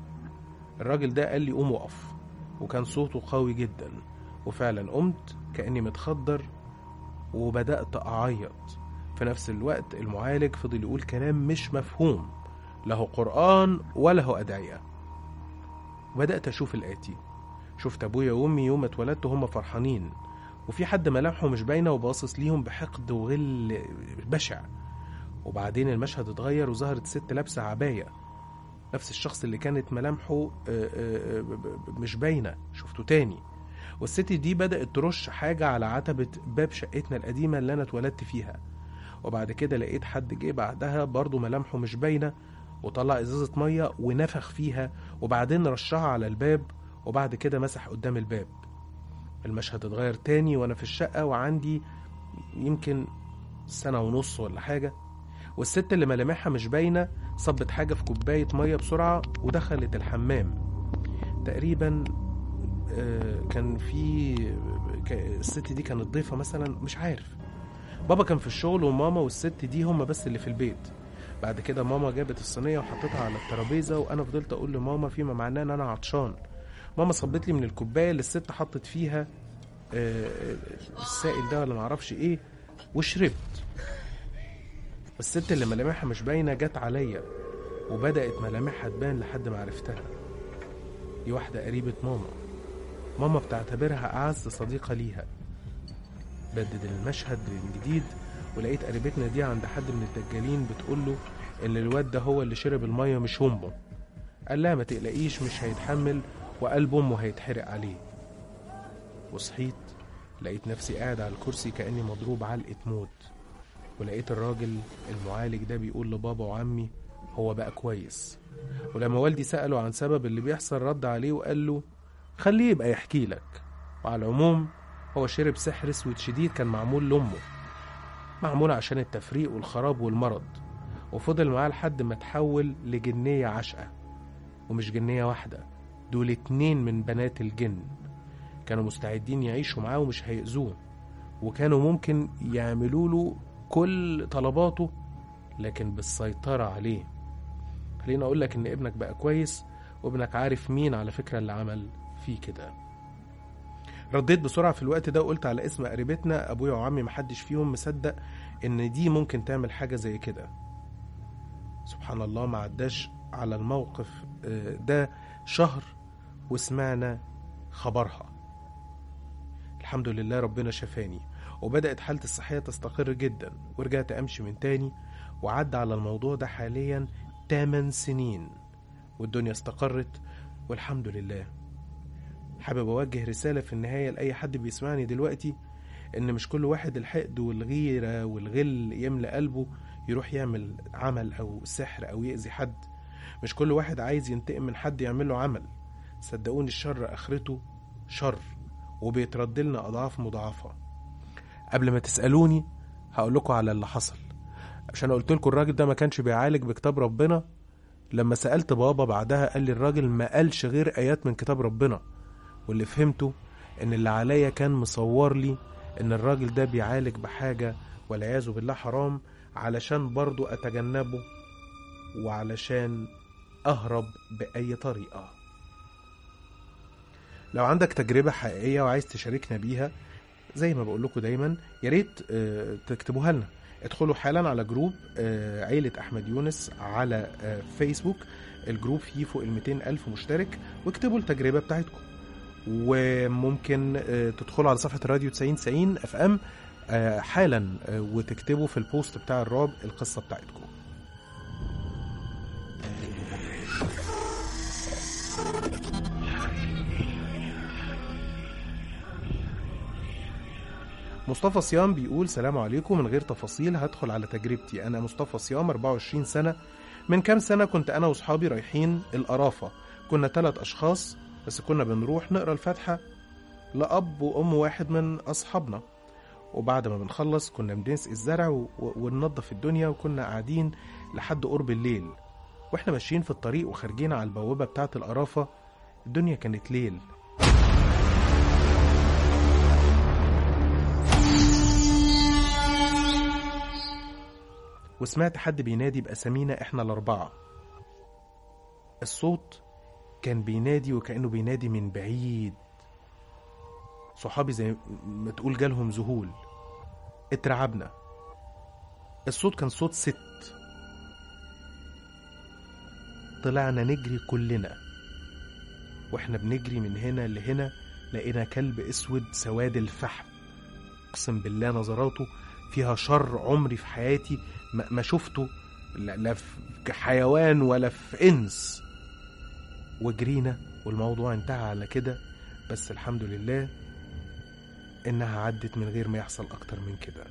الراجل ده قال لي قوم وقف وكان صوته قوي جدا وفعلا قمت كأني متخدر وبدأت أعيط في نفس الوقت المعالج فضل يقول كلام مش مفهوم له قرآن وله أدعية وبدأت أشوف الآتي شفت أبويا وأمي يوم ما اتولدت وهم فرحانين وفي حد ملامحه مش باينة وباصص ليهم بحقد وغل بشع وبعدين المشهد اتغير وظهرت ست لابسة عباية نفس الشخص اللي كانت ملامحه آه، آه، ب- ب- مش باينة شفته تاني والست دي بدأت ترش حاجة على عتبة باب شقتنا القديمة اللي أنا اتولدت فيها وبعد كده لقيت حد جه بعدها برضه ملامحه مش باينة وطلع إزازة مية ونفخ فيها وبعدين رشها على الباب وبعد كده مسح قدام الباب المشهد اتغير تاني وأنا في الشقة وعندي يمكن سنة ونص ولا حاجة والست اللي ملامحها مش باينة صبت حاجة في كوباية مية بسرعة ودخلت الحمام تقريبا آه، كان في ك- الست دي كانت ضيفة مثلا مش عارف بابا كان في الشغل وماما والست دي هما بس اللي في البيت بعد كده ماما جابت الصينية وحطيتها على الترابيزة وأنا فضلت أقول لماما فيما معناه إن أنا عطشان ماما صبت لي من الكوباية اللي الست حطت فيها آه، السائل ده ولا معرفش إيه وشربت الست اللي ملامحها مش باينة جت عليا وبدأت ملامحها تبان لحد ما عرفتها دي واحدة قريبة ماما ماما بتعتبرها أعز صديقة ليها بدد المشهد من جديد ولقيت قريبتنا دي عند حد من الدجالين بتقول له ان الواد ده هو اللي شرب الميه مش امه قال لها ما تقلقيش مش هيتحمل وقلب امه هيتحرق عليه وصحيت لقيت نفسي قاعد على الكرسي كاني مضروب علقه موت ولقيت الراجل المعالج ده بيقول لبابا وعمي هو بقى كويس ولما والدي سأله عن سبب اللي بيحصل رد عليه وقال له خليه يبقى يحكي لك وعلى العموم هو شرب سحر اسود شديد كان معمول لأمه معمول عشان التفريق والخراب والمرض وفضل معاه لحد ما تحول لجنية عشقة ومش جنية واحدة دول اتنين من بنات الجن كانوا مستعدين يعيشوا معاه ومش هيأذوه وكانوا ممكن يعملوا له كل طلباته لكن بالسيطرة عليه خليني أقول لك إن ابنك بقى كويس وابنك عارف مين على فكرة اللي عمل فيه كده رديت بسرعة في الوقت ده وقلت على اسم قريبتنا أبويا وعمي محدش فيهم مصدق إن دي ممكن تعمل حاجة زي كده سبحان الله ما عداش على الموقف آه، ده شهر وسمعنا خبرها الحمد لله ربنا شفاني وبدأت حالتي الصحية تستقر جدا ورجعت أمشي من تاني وعدى على الموضوع ده حاليا 8 سنين والدنيا استقرت والحمد لله حابب أوجه رسالة في النهاية لأي حد بيسمعني دلوقتي إن مش كل واحد الحقد والغيرة والغل يملى قلبه يروح يعمل عمل أو سحر أو يأذي حد مش كل واحد عايز ينتقم من حد يعمل له عمل صدقوني الشر آخرته شر وبيترد لنا أضعاف مضاعفة قبل ما تسألوني هقول لكم على اللي حصل عشان قلت لكم الراجل ده ما كانش بيعالج بكتاب ربنا لما سألت بابا بعدها قال لي الراجل ما قالش غير آيات من كتاب ربنا واللي فهمته إن اللي عليا كان مصور لي ان الراجل ده بيعالج بحاجة والعياذ بالله حرام علشان برضو اتجنبه وعلشان اهرب باي طريقة لو عندك تجربة حقيقية وعايز تشاركنا بيها زي ما بقول لكم دايما يا ريت آه، تكتبوها لنا ادخلوا حالا على جروب آه، عيلة أحمد يونس على آه، فيسبوك الجروب فيه فوق ال 200 ألف مشترك واكتبوا التجربة بتاعتكم وممكن آه، تدخلوا على صفحة راديو 90 90 اف ام حالا آه، وتكتبوا في البوست بتاع الراب القصة بتاعتكم مصطفى صيام بيقول سلام عليكم من غير تفاصيل هدخل على تجربتي انا مصطفى صيام 24 سنه من كام سنه كنت انا واصحابي رايحين القرافه كنا ثلاث اشخاص بس كنا بنروح نقرا الفاتحه لاب وام واحد من اصحابنا وبعد ما بنخلص كنا بنسقي الزرع و- و- وننظف الدنيا وكنا قاعدين لحد قرب الليل واحنا ماشيين في الطريق وخارجين على البوابه بتاعه القرافه الدنيا كانت ليل وسمعت حد بينادي بأسامينا إحنا الأربعة الصوت كان بينادي وكأنه بينادي من بعيد صحابي زي ما تقول جالهم ذهول اترعبنا الصوت كان صوت ست طلعنا نجري كلنا واحنا بنجري من هنا لهنا لقينا كلب اسود سواد الفحم اقسم بالله نظراته فيها شر عمري في حياتي ما ما شفته لا لا في حيوان ولا في انس وجرينا والموضوع انتهى على كده بس الحمد لله انها عدت من غير ما يحصل اكتر من كده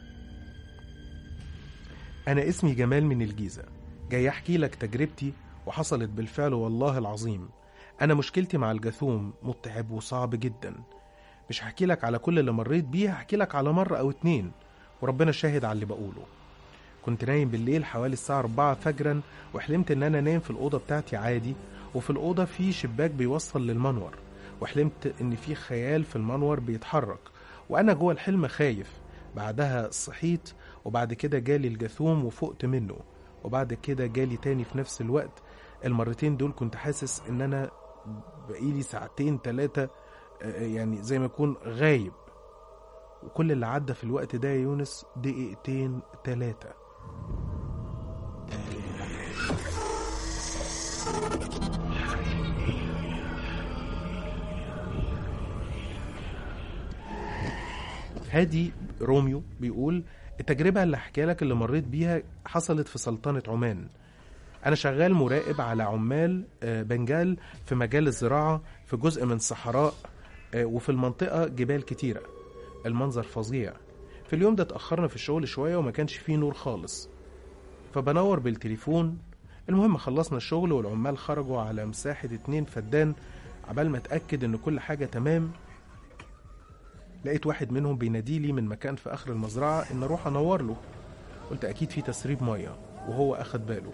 انا اسمي جمال من الجيزه جاي احكي لك تجربتي وحصلت بالفعل والله العظيم انا مشكلتي مع الجاثوم متعب وصعب جدا مش هحكي لك على كل اللي مريت بيه هحكي لك على مرة أو اتنين وربنا شاهد على اللي بقوله كنت نايم بالليل حوالي الساعة 4 فجرا وحلمت إن أنا نايم في الأوضة بتاعتي عادي وفي الأوضة في شباك بيوصل للمنور وحلمت إن في خيال في المنور بيتحرك وأنا جوه الحلم خايف بعدها صحيت وبعد كده جالي الجاثوم وفقت منه وبعد كده جالي تاني في نفس الوقت المرتين دول كنت حاسس إن أنا بقيلي ساعتين تلاتة آه، يعني زي ما يكون غايب وكل اللي عدى في الوقت ده يا يونس دقيقتين تلاتة هادي روميو بيقول التجربة اللي هحكيها لك اللي مريت بيها حصلت في سلطنة عمان أنا شغال مراقب على عمال آه، بنجال في مجال الزراعة في جزء من صحراء آه، وفي المنطقة جبال كتيرة المنظر فظيع في اليوم ده اتأخرنا في الشغل شوية وما كانش فيه نور خالص فبنور بالتليفون المهم خلصنا الشغل والعمال خرجوا على مساحة اتنين فدان عبال ما اتأكد ان كل حاجة تمام لقيت واحد منهم بيناديلي من مكان في اخر المزرعة ان اروح انور له قلت اكيد في تسريب مية وهو اخد باله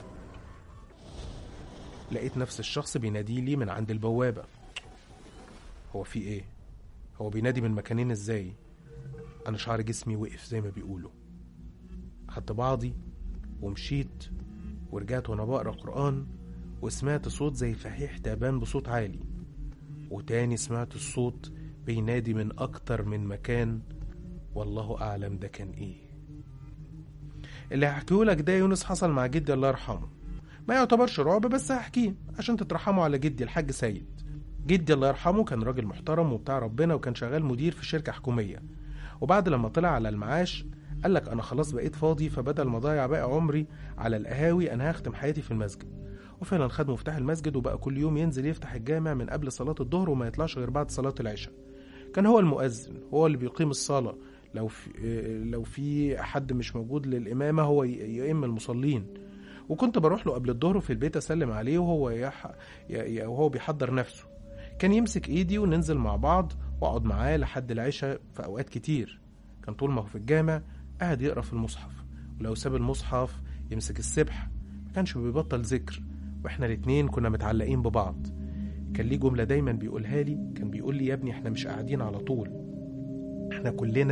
لقيت نفس الشخص بيناديلي من عند البوابة هو في ايه هو بينادي من مكانين ازاي انا شعر جسمي وقف زي ما بيقولوا خدت بعضي ومشيت ورجعت وانا بقرا قران وسمعت صوت زي فحيح تعبان بصوت عالي وتاني سمعت الصوت بينادي من اكتر من مكان والله اعلم ده كان ايه اللي هحكيه لك ده يا يونس حصل مع جدي الله يرحمه ما يعتبرش رعب بس هحكيه عشان تترحموا على جدي الحاج سيد جدي الله يرحمه كان راجل محترم وبتاع ربنا وكان شغال مدير في شركة حكومية وبعد لما طلع على المعاش قال لك انا خلاص بقيت فاضي فبدل ما اضيع باقي عمري على القهاوي انا هختم حياتي في المسجد وفعلا خد مفتاح المسجد وبقى كل يوم ينزل يفتح الجامع من قبل صلاة الظهر وما يطلعش غير بعد صلاة العشاء كان هو المؤذن هو اللي بيقيم الصلاة لو في لو في حد مش موجود للإمامة هو ي- يئم المصلين وكنت بروح له قبل الظهر في البيت أسلم عليه وهو يح... ي- ي- وهو بيحضر نفسه كان يمسك إيدي وننزل مع بعض وأقعد معاه لحد العشاء في أوقات كتير كان طول ما هو في الجامع قاعد يقرأ في المصحف ولو ساب المصحف يمسك السبح ما كانش بيبطل ذكر واحنا الاتنين كنا متعلقين ببعض كان ليه جملة دايما بيقولها لي كان بيقول لي يا ابني احنا مش قاعدين على طول احنا كلنا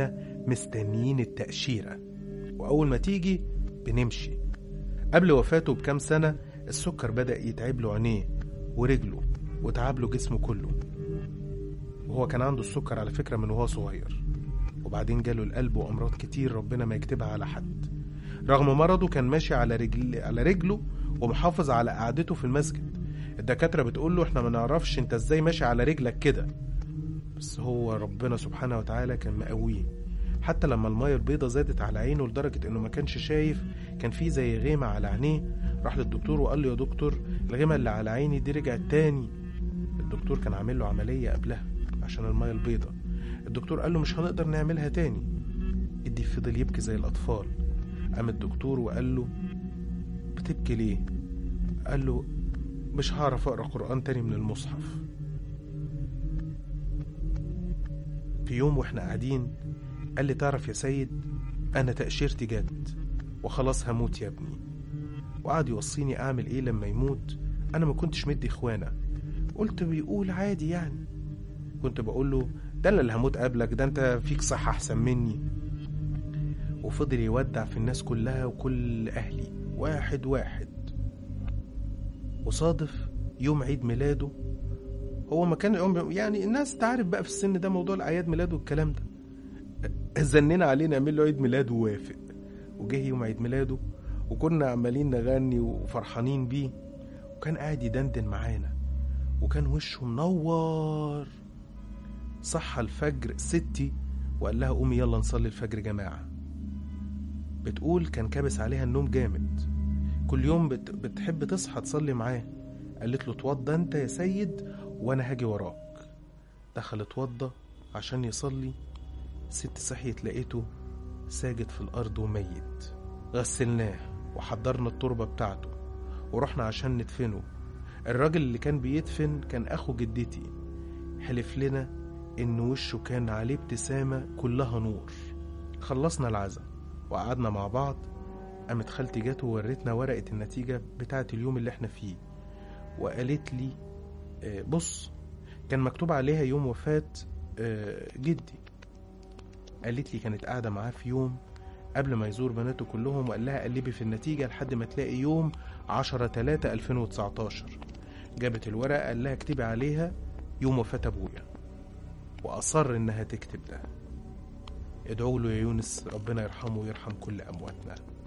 مستنيين التأشيرة وأول ما تيجي بنمشي قبل وفاته بكام سنة السكر بدأ يتعب له عينيه ورجله وتعب له جسمه كله وهو كان عنده السكر على فكرة من وهو صغير وبعدين جاله القلب وأمراض كتير ربنا ما يكتبها على حد رغم مرضه كان ماشي على رجل على رجله ومحافظ على قعدته في المسجد الدكاترة بتقول له احنا ما نعرفش انت ازاي ماشي على رجلك كده بس هو ربنا سبحانه وتعالى كان مقويه حتى لما المية البيضة زادت على عينه لدرجة انه ما كانش شايف كان في زي غيمة على عينيه راح للدكتور وقال له يا دكتور الغيمة اللي على عيني دي رجعت تاني الدكتور كان عامل له عملية قبلها عشان المية البيضة الدكتور قال له مش هنقدر نعملها تاني ادي فضل يبكي زي الأطفال قام الدكتور وقال له بتبكي ليه قال له مش هعرف اقرا قران تاني من المصحف في يوم واحنا قاعدين قال لي تعرف يا سيد انا تاشيرتي جت وخلاص هموت يا ابني وقعد يوصيني اعمل ايه لما يموت انا ما كنتش مدي اخوانا قلت بيقول عادي يعني كنت بقول له ده انا اللي هموت قبلك ده انت فيك صحه احسن مني وفضل يودع في الناس كلها وكل اهلي واحد واحد وصادف يوم عيد ميلاده هو ما كان يوم يعني الناس تعرف بقى في السن ده موضوع الاعياد ميلاده والكلام ده زننا عليه نعمل له عيد ميلاد ووافق وجه يوم عيد ميلاده وكنا عمالين نغني وفرحانين بيه وكان قاعد يدندن معانا وكان وشه منور صحى الفجر ستي وقال لها قومي يلا نصلي الفجر جماعة بتقول كان كابس عليها النوم جامد كل يوم بت... بتحب تصحى تصلي معاه قالت له اتوضى انت يا سيد وانا هاجي وراك دخل اتوضى عشان يصلي ست صحيت لقيته ساجد في الارض وميت غسلناه وحضرنا التربة بتاعته ورحنا عشان ندفنه الراجل اللي كان بيدفن كان اخو جدتي حلف لنا ان وشه كان عليه ابتسامة كلها نور خلصنا العزا وقعدنا مع بعض قامت خالتي جت وورتنا ورقة النتيجة بتاعة اليوم اللي احنا فيه وقالت لي آه، بص كان مكتوب عليها يوم وفاة آه، جدي قالت لي كانت قاعدة معاه في يوم قبل ما يزور بناته كلهم وقال لها قلبي في النتيجة لحد ما تلاقي يوم 10 3 2019 جابت الورقة قال لها اكتبي عليها يوم وفاة أبويا وأصر إنها تكتب ده ادعوا له يا يونس ربنا يرحمه ويرحم كل أمواتنا